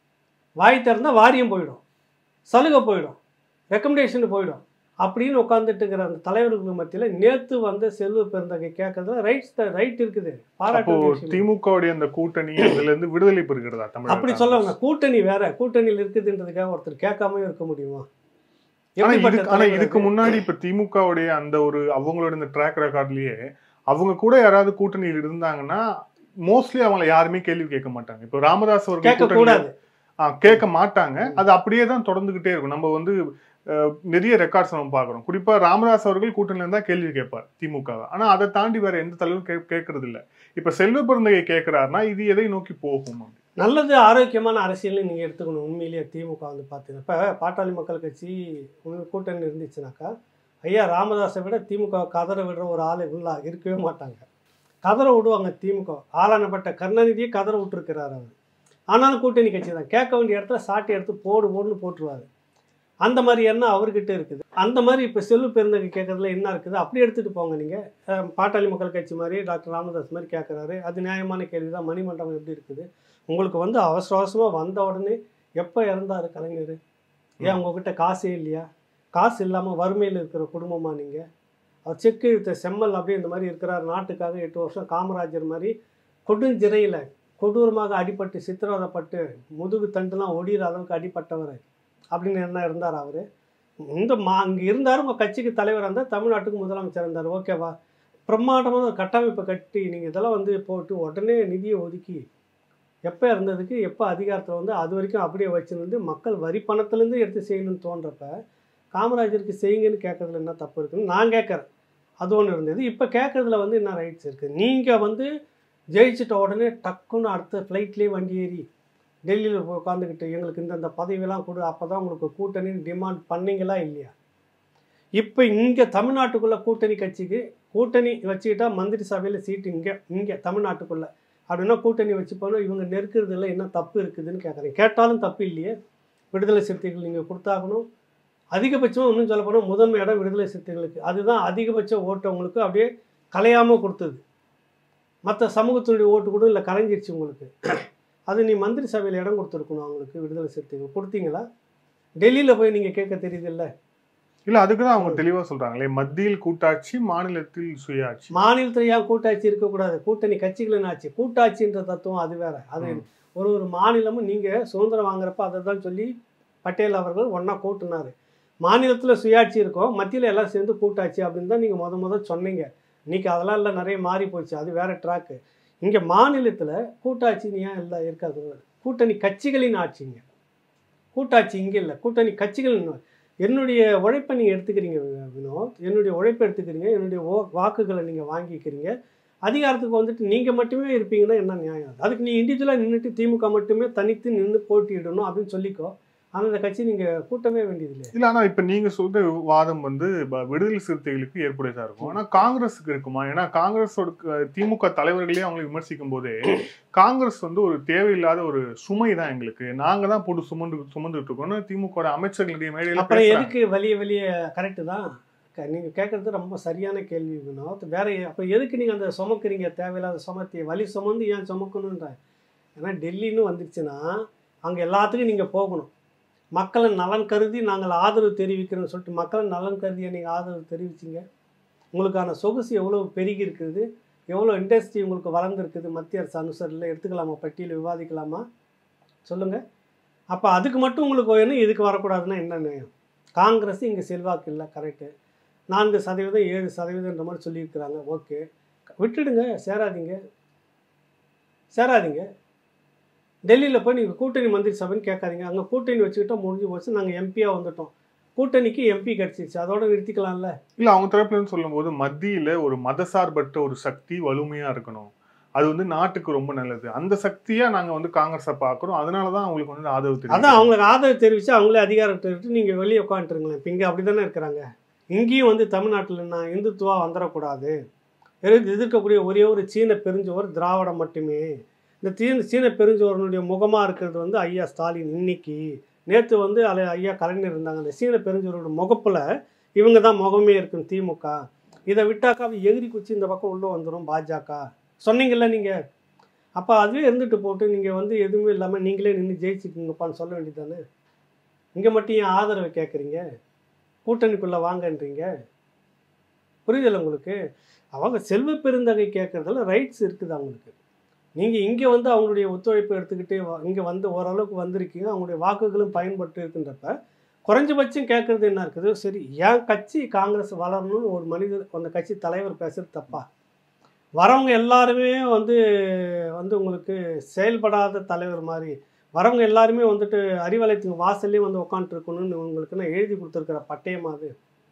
வாய் திறந்தால் வாரியம் போயிடும் சலுகை போயிடும் ரெக்கமெண்டேஷன் போயிடும் அப்படின்னு உட்காந்துட்டு இருக்கிற அந்த தலைவர்களுக்கு மத்தியில் நேத்து வந்த செல்வ பெருந்தகை கேட்கறதுல ரைட்ஸ் ரைட் இருக்குது பாராட்ட அப்போ வேண்டிய விஷயம். திமுகவுடைய அந்த கூட்டணி அதுல இருந்து விடுதலை பெறுகிறதா தமிழ் அப்படி சொல்லுவாங்க கூட்டணி வேற கூட்டணியில் இருக்குதுன்றதுக்காக ஒருத்தர் கேட்காம இருக்க முடியுமா ஆனா எப்படிப்பட்ட இதுக்கு ஆனா தலைவர் இதுக்கு அது? முன்னாடி இப்ப திமுகவுடைய அந்த ஒரு அவங்களோட இந்த ட்ராக் ரெக்கார்ட்லயே அவங்க கூட யாராவது கூட்டணியில் இருந்தாங்கன்னா மோஸ்ட்லி அவங்கள யாருமே கேள்வி கேட்க மாட்டாங்க இப்போ ராமதாஸ் அவர்கள் கேட்க கூட்டணியில- கூடாது ஆ, கேட்க மாட்டாங்க அது அப்படியே தான் தொடர்ந்துகிட்டே இருக்கும் நம்ம வந்து அஹ், நிறைய ரெக்கார்ட்ஸ் நம்ம பார்க்குறோம் குறிப்பா ராமதாஸ் அவர்கள் கூட்டணியில இருந்தா கேள்வி கேட்பார் திமுக ஆனா அதை தாண்டி வேற எந்த தலைவரும் கே கேட்கறது இல்ல இப்ப செல்வ பிறந்தகை கேட்கிறாருன்னா இது எதை நோக்கி போகும் நல்லது ஆரோக்கியமான அரசியல் நீங்கள் எடுத்துக்கணும் உண்மையிலேயே திமுக வந்து பார்த்தீங்கன்னா இப்போ பாட்டாளி மக்கள் கட்சி உங்க கூட்டணி இருந்துச்சுனாக்கா ஐயா ராமதாஸை விட திமுக கதற விடுற ஒரு ஆள் உள்ள இருக்கவே மாட்டாங்க கதற விடுவாங்க திமுக ஆளானப்பட்ட கருணாநிதியே கதற விட்டுருக்கிறார் அவர் ஆனாலும் கூட்டணி கட்சி தான் கேட்க வேண்டிய இடத்துல சாட்டை எடுத்து போடு போடுன்னு போட்டுருவாரு அந்த மாதிரி எண்ணம் அவர்கிட்ட இருக்குது அந்த மாதிரி இப்போ செல்வ பெருந்தகை கேட்கறதுல என்ன இருக்குது அப்படி எடுத்துகிட்டு போங்க நீங்கள் பாட்டாளி மக்கள் கட்சி மாதிரி டாக்டர் ராமதாஸ் மாதிரி கேட்குறாரு அது நியாயமான கேள்வி தான் மணிமண்டபம் எப்படி இருக்குது உங்களுக்கு வந்து அவசர அவசரமாக வந்த உடனே எப்போ இறந்தாரு கலைஞர் ஏன் உங்ககிட்ட காசே இல்லையா காசு இல்லாமல் வறுமையில் இருக்கிற குடும்பமா நீங்கள் அவர் செக்கு இழுத்த செம்மல் அப்படியே இந்த மாதிரி இருக்கிறார் நாட்டுக்காக எட்டு வருஷம் காமராஜர் மாதிரி கொடுஞ்சிறையில் கொடூரமாக அடிபட்டு சித்திரவதைப்பட்டு முதுகு தண்டுலாம் ஒடிகிற அளவுக்கு அடிபட்டவர் அப்படின்னு என்ன இருந்தார் அவர் இந்த மா இங்கே இருந்தார் உங்கள் கட்சிக்கு தலைவராக இருந்தார் தமிழ்நாட்டுக்கு முதலமைச்சர் இருந்தார் ஓகேவா பிரம்மாண்டமான ஒரு கட்டமைப்பை கட்டி நீங்கள் இதெல்லாம் வந்து போட்டு உடனே நிதியை ஒதுக்கி எப்போ இருந்ததுக்கு எப்போ அதிகாரத்தில் வந்து அது வரைக்கும் அப்படியே வச்சுருந்து மக்கள் வரி பணத்துலேருந்து எடுத்து செய்யணும்னு தோன்றப்ப காமராஜருக்கு செய்யுங்கன்னு கேட்கறதுல என்ன தப்பு இருக்குன்னு நான் கேட்குறேன் அது ஒன்று இருந்தது இப்போ கேட்குறதுல வந்து என்ன ரைட்ஸ் இருக்குது நீங்கள் வந்து ஜெயிச்சிட்ட உடனே டக்குன்னு அடுத்த ஃப்ளைட்லேயே வண்டி ஏறி டெல்லியில் போய் உட்காந்துக்கிட்டு எங்களுக்கு இந்தந்த பதவியெல்லாம் கொடு அப்போ தான் உங்களுக்கு கூட்டணின்னு டிமாண்ட் பண்ணீங்களா இல்லையா இப்போ இங்கே தமிழ்நாட்டுக்குள்ளே கூட்டணி கட்சிக்கு கூட்டணி வச்சுக்கிட்டா மந்திரி சபையில் சீட்டு இங்கே இங்கே தமிழ்நாட்டுக்குள்ளே அப்படின்னா கூட்டணி வச்சு போனால் இவங்க நெருக்கிறதுல என்ன தப்பு இருக்குதுன்னு கேட்குறேன் கேட்டாலும் தப்பு இல்லையே விடுதலை சிறுத்தைகள் நீங்கள் கொடுத்தாகணும் அதிகபட்சமாக இன்னும் சொல்ல போனால் முதன்மை இடம் விடுதலை சிறுத்தைகளுக்கு அதுதான் அதிகபட்ச ஓட்டு அவங்களுக்கு அப்படியே கலையாமல் கொடுத்தது மற்ற சமூகத்தினுடைய ஓட்டு கூட இல்லை கரைஞ்சிருச்சு உங்களுக்கு அது நீ மந்திரி சபையில் இடம் கொடுத்துருக்கணும் அவங்களுக்கு விடுதலை சிறுத்தைகள் கொடுத்தீங்களா டெல்லியில் போய் நீங்கள் கேட்க தெரியுதில்ல இல்ல அதுக்குதான் அவங்க தெளிவா சொல்றாங்களே மத்தியில் கூட்டாட்சி மாநிலத்தில் சுயாட்சி மாநிலத்தில் ஏன் கூட்டாட்சி இருக்கக்கூடாது கூட்டணி கட்சிகளின் ஆட்சி கூட்டாட்சின்ற தத்துவம் அது வேற அது ம். ஒரு ஒரு மாநிலமும் நீங்கள் சுதந்திரம் வாங்குறப்ப அதை தான் சொல்லி பட்டேல் அவர்கள் ஒன்றா கூட்டினார் மாநிலத்தில் சுயாட்சி இருக்கும் மத்தியில் எல்லாம் சேர்ந்து கூட்டாட்சி அப்படின்னு தான் நீங்கள் முத முத சொன்னீங்க இன்னைக்கு அதெல்லாம் இல்லை நிறைய மாறி போச்சு அது வேற ட்ராக்கு இங்கே மாநிலத்தில் கூட்டாட்சி ஏன் இல்லை இருக்காது கூட்டணி கட்சிகளின் ஆட்சிங்க கூட்டாட்சி இங்கே இல்லை கூட்டணி கட்சிகளின் என்னுடைய உழைப்பை நீங்கள் எடுத்துக்கிறீங்க வி- வினோத் என்னுடைய உழைப்பை எடுத்துக்கிறீங்க என்னுடைய ஓ- வாக்குகளை நீங்கள் வாங்கிக்கிறீங்க அதிகாரத்துக்கு வந்துட்டு நீங்கள் மட்டுமே இருப்பீங்கன்னா என்ன நியாயம் அது? அதுக்கு நீ இண்டிவிஜுவலாக நின்றுட்டு திமுக மட்டுமே தனித்து நின்று போட்டியிடணும் அப்படின்னு சொல்லிக்கோ ஆனால் அந்த கட்சி நீங்கள் கூட்டவே வேண்டியதில்லை இல்ல ஆனா இப்ப நீங்க சொல்ற வாதம் வந்து ப- விடுதலை சிறுத்தைகளுக்கு ஏற்புடையதா இருக்கும் ஆனா காங்கிரஸுக்கு இருக்குமா ஏன்னா காங்கிரஸோட க- திமுக தலைவர்களே அவங்களை விமர்சிக்கும் போதே காங்கிரஸ் வந்து ஒரு தேவையில்லாத ஒரு சுமை தான் எங்களுக்கு நாங்க தான் போட்டு சுமந்து சுமந்துட்டு இருக்கோம்னு திமுக அமைச்சர்களுடைய மேடையில அப்புறம் பேசுறாங்க. எதுக்கு வலிய வலிய கரெக்டு தான் க- நீங்க கேட்கறது ரொம்ப சரியான கேள்வி வினோத் வேற எ- அப்ப எதுக்கு நீங்க அந்த சுமக்குறீங்க தேவையில்லாத சுமத்தி வலி சுமந்து ஏன் சுமக்கணுன்ற ஏன்னா டெல்லின்னு வந்துருச்சுன்னா அங்க எல்லாத்துக்கும் நீங்க போகணும் மக்களின் நலன் கருதி நாங்கள் ஆதரவு தெரிவிக்கிறோம்னு சொல்லிட்டு மக்களின் நலன் கருதியை நீங்கள் ஆதரவு தெரிவிச்சிங்க உங்களுக்கான சொகுசு எவ்வளோ பெருகி இருக்குது எவ்வளோ இண்டஸ்ட்ரி உங்களுக்கு வளர்ந்துருக்குது மத்திய அரசு அனுசரில் எடுத்துக்கலாமா பட்டியல் விவாதிக்கலாமா சொல்லுங்கள் அப்போ அதுக்கு மட்டும் உங்களுக்கு வேணும் இதுக்கு வரக்கூடாதுன்னா என்ன நியாயம் காங்கிரஸ் இங்கே செல்வாக்கு இல்லை கரெக்டு நான்கு சதவீதம் ஏழு சதவீதம்ன்ற மாதிரி சொல்லியிருக்கிறாங்க ஓகே விட்டுடுங்க சேராதீங்க சேராதீங்க டெல்லியில் போய் நீங்கள் கூட்டணி மந்திரி சபைன்னு கேட்காதீங்க அங்கே கூட்டணி வச்சுக்கிட்டோம் முடிஞ்சு போச்சு நாங்கள் எம்பியாக வந்துட்டோம் கூட்டணிக்கு எம்பி கிடச்சிருச்சு அதோட நிறுத்திக்கலாம்ல இல்ல அவங்க தரப்புல இருந்து சொல்லும்போது மத்தியில ஒரு மதசார்பற்ற ஒரு சக்தி வலிமையா இருக்கணும் அது வந்து நாட்டுக்கு ரொம்ப நல்லது அந்த சக்தியா நாங்க வந்து காங்கிரஸை பாக்குறோம் அதனாலதான் அவங்களுக்கு வந்து ஆதரவு தெரியும் அதான் அவங்களுக்கு ஆதரவு தெரிவித்து அவங்களே அதிகாரம் தெரிவித்து நீங்கள் வெளியே உட்காந்துருங்களேன் இப்போ இங்கே அப்படி தானே இருக்கிறாங்க இங்கேயும் வந்து தமிழ்நாட்டில் நான் இந்துத்துவா வந்துடக்கூடாது எதிர்த்து எதிர்க்கக்கூடிய ஒரே ஒரு சீன பெருஞ்சோர் திராவிடம் மட்டுமே இந்த சீன சீன பெருஞ்சோரனுடைய முகமாக இருக்கிறது வந்து ஐயா ஸ்டாலின் இன்னைக்கு நேற்று வந்து அலை ஐயா கலைஞர் இருந்தாங்க அந்த சீன பெருஞ்சோரோட முகப்பில் இவங்க தான் முகமே இருக்கும் திமுக இதை விட்டாக்கா அவ எகிரி குச்சி இந்த பக்கம் உள்ளே வந்துடும் பாஜக சொன்னீங்கல்ல நீங்கள் அப்போ அதுவே இருந்துட்டு போட்டு நீங்கள் வந்து எதுவுமே இல்லாமல் நீங்களே நின்று ஜெயிச்சுக்குங்கப்பான்னு சொல்ல வேண்டியது தானே இங்கே மட்டும் ஏன் ஆதரவு கேட்குறீங்க கூட்டணிக்குள்ளே வாங்கன்றீங்க புரியுதில்ல உங்களுக்கு அவங்க செல்வ பெருந்தகை கேட்குறதுல ரைட்ஸ் இருக்குது அவங்களுக்கு நீங்கள் இங்கே வந்து அவங்களுடைய ஒத்துழைப்பை எடுத்துக்கிட்டு இங்கே வந்து ஓரளவுக்கு வந்திருக்கீங்க அவங்களுடைய வாக்குகளும் பயன்பட்டு இருக்கின்றப்ப குறைஞ்சபட்சம் கேட்குறது என்ன இருக்குது சரி என் கட்சி காங்கிரஸ் வளரணும்னு ஒரு மனிதர் அந்த கட்சி தலைவர் பேசுறது தப்பா வரவங்க எல்லாருமே வந்து வந்து உங்களுக்கு செயல்படாத தலைவர் மாதிரி வரவங்க எல்லாருமே வந்துட்டு அறிவாலயத்துக்கு வாசல்லே வந்து உட்காந்துருக்கணும்னு உங்களுக்கு நான் எழுதி கொடுத்துருக்கிற பட்டயம் அது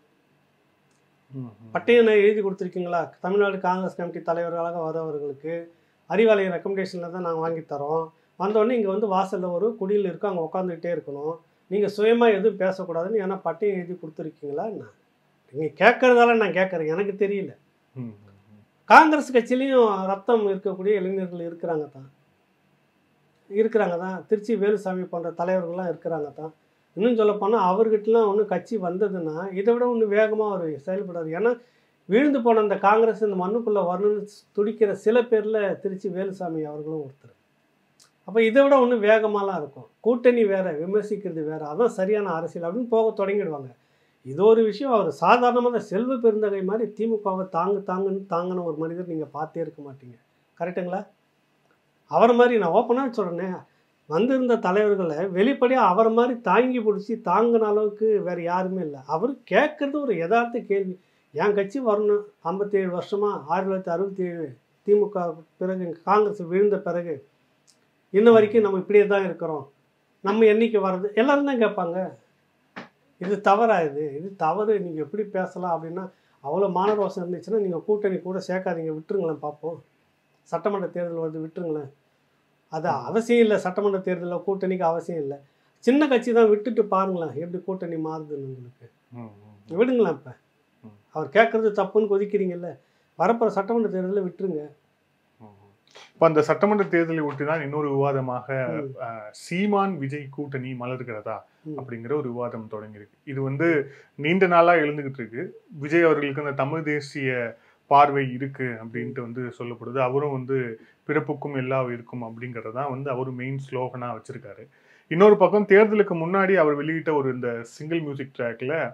ம், ம். பட்டயம் நான் எழுதி கொடுத்துருக்கீங்களா தமிழ்நாடு காங்கிரஸ் கமிட்டி தலைவர்களாக வரவர்களுக்கு அறிவாலய ரெக்கமெண்டேஷனில் தான் நாங்கள் வாங்கி தரோம் வந்தோடனே இங்கே வந்து வாசலில் ஒரு குடியில் இருக்கும் அங்கே உட்காந்துக்கிட்டே இருக்கணும் நீங்கள் சுயமாக எதுவும் பேசக்கூடாதுன்னு ஏன்னா பட்டயம் எழுதி கொடுத்துருக்கீங்களா என்ன நீங்கள் கேட்குறதால நான் கேட்குறேன் எனக்கு தெரியல ம், ம், ம். காங்கிரஸ் கட்சியிலையும் ரத்தம் இருக்கக்கூடிய இளைஞர்கள் இருக்கிறாங்க தான் இருக்கிறாங்க தான் திருச்சி வேலுசாமி போன்ற தலைவர்கள்லாம் இருக்கிறாங்க தான் இன்னும் சொல்லப்போனால் அவர்கிட்டலாம் ஒன்றும் கட்சி வந்ததுன்னா இதை விட ஒன்றும் வேகமாக அவர் செயல்படாது ஏன்னா வீழ்ந்து போன அந்த காங்கிரஸ் இந்த மண்ணுக்குள்ளே வரணும்னு துடிக்கிற சில பேரில் திருச்சி வேலுசாமி அவர்களும் ஒருத்தர் அப்போ இதை விட ஒன்றும் வேகமாலாம் இருக்கும் கூட்டணி வேற விமர்சிக்கிறது வேற அதான் சரியான அரசியல் அப்படின்னு போக தொடங்கிடுவாங்க இது ஒரு விஷயம் அவர் சாதாரணமாக செல்வ பெருந்தகை மாதிரி திமுகவை தாங்கு தாங்குன்னு தாங்கின ஒரு மனிதர் நீங்கள் பார்த்தே இருக்க மாட்டீங்க கரெக்டுங்களா அவர் மாதிரி நான் ஓப்பனாக சொல்கிறேனே வந்திருந்த தலைவர்களை வெளிப்படையாக அவர் மாதிரி தாங்கி பிடிச்சி தாங்கின அளவுக்கு வேறு யாருமே இல்லை அவர் கேட்குறது ஒரு யதார்த்த கேள்வி என் கட்சி வரணும் ஐம்பத்தேழு வருஷமாக ஆயிரத்தி தொள்ளாயிரத்தி அறுபத்தி ஏழு திமுக பிறகு காங்கிரஸ் விழுந்த பிறகு இன்ன வரைக்கும் நம்ம இப்படியே தான் இருக்கிறோம் நம்ம என்னைக்கு வர்றது எல்லாரும் தான் கேட்பாங்க இது தவறா இது இது தவறு நீங்கள் எப்படி பேசலாம் அப்படின்னா அவ்வளோ மானரோசம் இருந்துச்சுன்னா நீங்கள் கூட்டணி கூட சேர்க்காதீங்க விட்டுருங்களேன் பார்ப்போம் சட்டமன்ற தேர்தல் வருது விட்டுருங்களேன் அது அவசியம் இல்லை சட்டமன்ற தேர்தலில் கூட்டணிக்கு அவசியம் இல்லை சின்ன கட்சி தான் விட்டுட்டு பாருங்களேன் எப்படி கூட்டணி மாறுதுன்னு உங்களுக்கு ம், ம். விடுங்களேன் இப்போ ம். அவர் கேட்குறது தப்புன்னு கொதிக்கிறீங்கல்ல வரப்போகிற சட்டமன்ற தேர்தலில் விட்டுருங்க இப்ப அந்த சட்டமன்ற தேர்தலை ஒட்டி தான் இன்னொரு விவாதமாக ம். அஹ், சீமான் விஜய் கூட்டணி மலர்கிறதா ம். அப்படிங்கிற ஒரு விவாதம் தொடங்கியிருக்கு இது வந்து நீண்ட நாளா எழுந்துகிட்டு இருக்கு விஜய் அவர்களுக்கு அந்த தமிழ் தேசிய பார்வை இருக்கு அப்படின்ட்டு வந்து சொல்லப்படுது அவரும் வந்து பிறப்புக்கும் எல்லா இருக்கும் அப்படிங்கறதான் வந்து அவர் மெயின் ஸ்லோகனா வச்சிருக்காரு இன்னொரு பக்கம் தேர்தலுக்கு முன்னாடி அவர் வெளியிட்ட ஒரு இந்த சிங்கிள் மியூசிக் ட்ராக்ல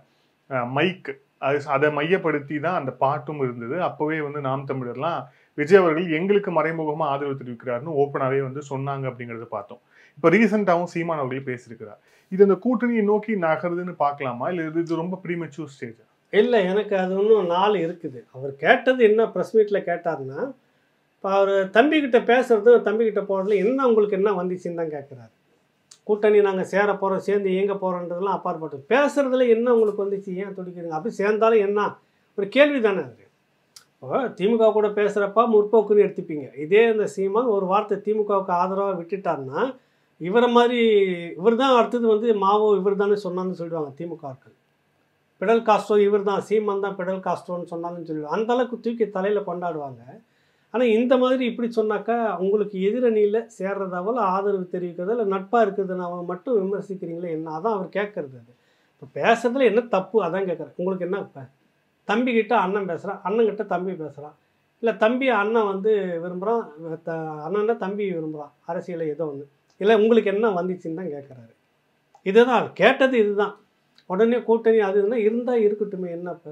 மைக் அது அதை மையப்படுத்தி தான் அந்த பாட்டும் இருந்தது அப்போவே வந்து நாம் தமிழர்லாம் விஜய் அவர்கள் எங்களுக்கு மறைமுகமா ஆதரவு தெரிவிக்கிறாருன்னு ஓப்பனாகவே வந்து சொன்னாங்க அப்படிங்கறத பார்த்தோம் இப்போ ரீசெண்டாகவும் சீமான் அவர்கள் பேசியிருக்கிறார் இது அந்த கூட்டணியை நோக்கி நகருதுன்னு பார்க்கலாமா இல்லை இது இது ரொம்ப ப்ரீமெச்சூர் ஸ்டேஜ் இல்லை எனக்கு அது இன்னும் நாள் இருக்குது அவர் கேட்டது என்ன ப்ரெஸ் மீட்டில் கேட்டாருன்னா இப்போ அவர் தம்பிக்கிட்ட பேசுறது தம்பிக்கிட்ட போகிறதுல என்ன உங்களுக்கு என்ன வந்துச்சுன்னு தான் கேட்குறாரு கூட்டணி நாங்கள் சேர போகிறோம் சேர்ந்து இயங்க போகிறோன்றதெல்லாம் அப்பாற்பட்டது பேசுறதுல என்ன உங்களுக்கு வந்துச்சு ஏன் துடிக்கிறீங்க அப்படி சேர்ந்தாலும் என்ன ஒரு கேள்வி தானே அது இப்போ திமுக கூட பேசுகிறப்ப முற்போக்குன்னு எடுத்துப்பீங்க இதே இந்த சீமான் ஒரு வார்த்தை திமுகவுக்கு ஆதரவாக விட்டுட்டாருன்னா இவரை மாதிரி இவர் தான் அடுத்தது வந்து மாவோ இவர் தானே சொன்னான்னு சொல்லிடுவாங்க திமுகவுக்கு பெடல் காஸ்டோ இவர் தான் சீமான் தான் பெடல் காஸ்டோன்னு சொன்னாலும் சொல்லுவாங்க அந்த அளவுக்கு தூக்கி தலையில் கொண்டாடுவாங்க ஆனால் இந்த மாதிரி இப்படி சொன்னாக்கா உங்களுக்கு எதிரணியில் சேர்றதாவோ இல்லை ஆதரவு தெரிவிக்கிறதோ இல்லை நட்பாக இருக்கிறதுனால மட்டும் விமர்சிக்கிறீங்களே என்ன அதான் அவர் கேட்கறது அது இப்போ பேசுறதுல என்ன தப்பு அதான் கேட்குறேன் உங்களுக்கு என்ன இப்போ தம்பிக்கிட்ட அண்ணன் பேசுகிறான் அண்ணன்கிட்ட தம்பி பேசுகிறான் இல்லை தம்பி அண்ணன் வந்து விரும்புகிறான் த அண்ணன்னா தம்பி விரும்புகிறான் அரசியலில் ஏதோ ஒன்று இல்லை உங்களுக்கு என்ன வந்துச்சுன்னு தான் கேட்குறாரு இதுதான் கேட்டது இதுதான் உடனே கூட்டணி அது இதுன்னா இருந்தால் இருக்கட்டுமே என்ன இப்போ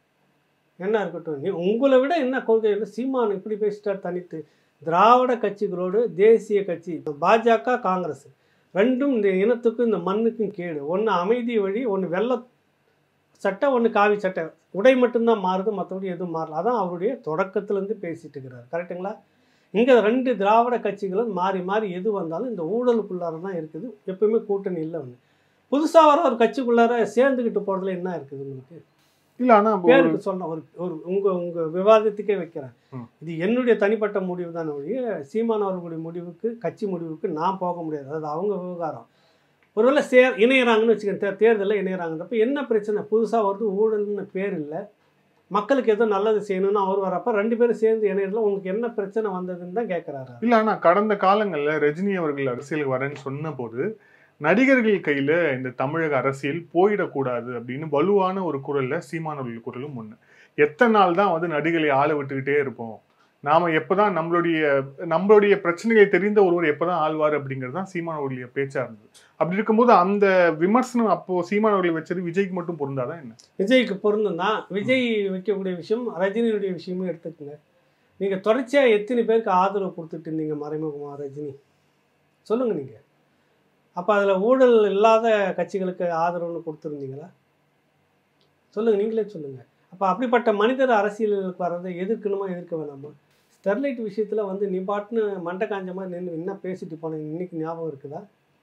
என்ன இருக்கட்டும் நீ உங்களை விட என்ன கொள்கை என்ன சீமான் இப்படி பேசிட்டார் தனித்து திராவிட கட்சிகளோடு தேசிய கட்சி இப்ப பாஜக காங்கிரஸ் ரெண்டும் இந்த இனத்துக்கும் இந்த மண்ணுக்கும் கேடு ஒன்று அமைதி வழி ஒன்று வெள்ளை சட்டை ஒன்று காவி சட்டை உடை மட்டும்தான் மாறுது மற்றபடி எதுவும் மாறல அதான் அவருடைய தொடக்கத்துலேருந்து பேசிட்டு இருக்கிறார் கரெக்டுங்களா இங்கே ரெண்டு திராவிட கட்சிகளும் மாறி மாறி எது வந்தாலும் இந்த ஊழலுக்குள்ளார தான் இருக்குது எப்பவுமே கூட்டணி இல்லை ஒன்று புதுசாக வர ஒரு கட்சிக்குள்ளார சேர்ந்துக்கிட்டு போகிறதுல என்ன இருக்குது உங்களுக்கு இல்ல ஆனா இப்போ ஒரு- பேருக்கு சொன்னேன் ஒரு ஒரு உங்க உங்க விவாதத்துக்கே வைக்கிறேன் ம். இது என்னுடைய தனிப்பட்ட முடிவு தான் ஒழிய சீமான் அவர்களுடைய முடிவுக்கு கட்சி முடிவுக்கு நான் போக முடியாது அது அவங்க விவகாரம் ஒருவேளை சேர் இணையறாங்கன்னு வச்சுக்கோங்க தே தேர்தலில் இணையறாங்கன்றப்ப என்ன பிரச்சனை புதுசாக வருது ஊழல்னு பேர் இல்லை மக்களுக்கு ஏதோ நல்லது செய்யணும்னு அவர் வரப்ப ரெண்டு பேரும் சேர்ந்து இணையறதுல உங்களுக்கு என்ன பிரச்சனை வந்ததுன்னு தான் கேட்குறாரு இல்ல ஆனா கடந்த காலங்கள்ல ரஜினி அவர்கள் அரசியலுக்கு வரேன்னு சொன்ன போது நடிகர்கள் கையில இந்த தமிழக அரசியல் போயிடக்கூடாது அப்படின்னு வலுவான ஒரு குரல்ல சீமான் அவர்கள் குரலும் ஒண்ணு எத்தனை நாள் தான் வந்து நடிகளை ஆள விட்டுக்கிட்டே இருப்போம் நாம எப்பதான் நம்மளுடைய நம்மளுடைய பிரச்சனைகளை தெரிந்த ஒருவர் எப்பதான் ஆழ்வார் அப்படிங்கிறது தான் சீமான் அவர்களுடைய பேச்சா இருந்தது அப்படி இருக்கும்போது அந்த விமர்சனம் அப்போ சீமான் அவர்கள் வச்சது விஜய்க்கு மட்டும் பொருந்தாதான் என்ன விஜய்க்கு பொருந்தும் தான் விஜய் வைக்கக்கூடிய விஷயம் ரஜினியுடைய விஷயமும் எடுத்துக்கங்க நீங்கள் தொடர்ச்சியாக எத்தனை பேருக்கு ஆதரவு கொடுத்துட்டு இருந்தீங்க மறைமுகமாக ரஜினி சொல்லுங்கள் நீங்கள் அப்போ அதில் ஊழல் இல்லாத கட்சிகளுக்கு ஆதரவுன்னு கொடுத்துருந்தீங்களா சொல்லுங்கள் நீங்களே சொல்லுங்கள் அப்போ அப்படிப்பட்ட மனிதர் அரசியலுக்கு வர்றதை எதிர்க்கணுமா எதிர்க்க வேணாமா ஸ்டெர்லைட் விஷயத்தில் வந்து நீ பாட்டுன்னு மண்டை காஞ்ச மாதிரி நின்று என்ன பேசிட்டு போன இன்னைக்கு ஞாபகம் இருக்குதா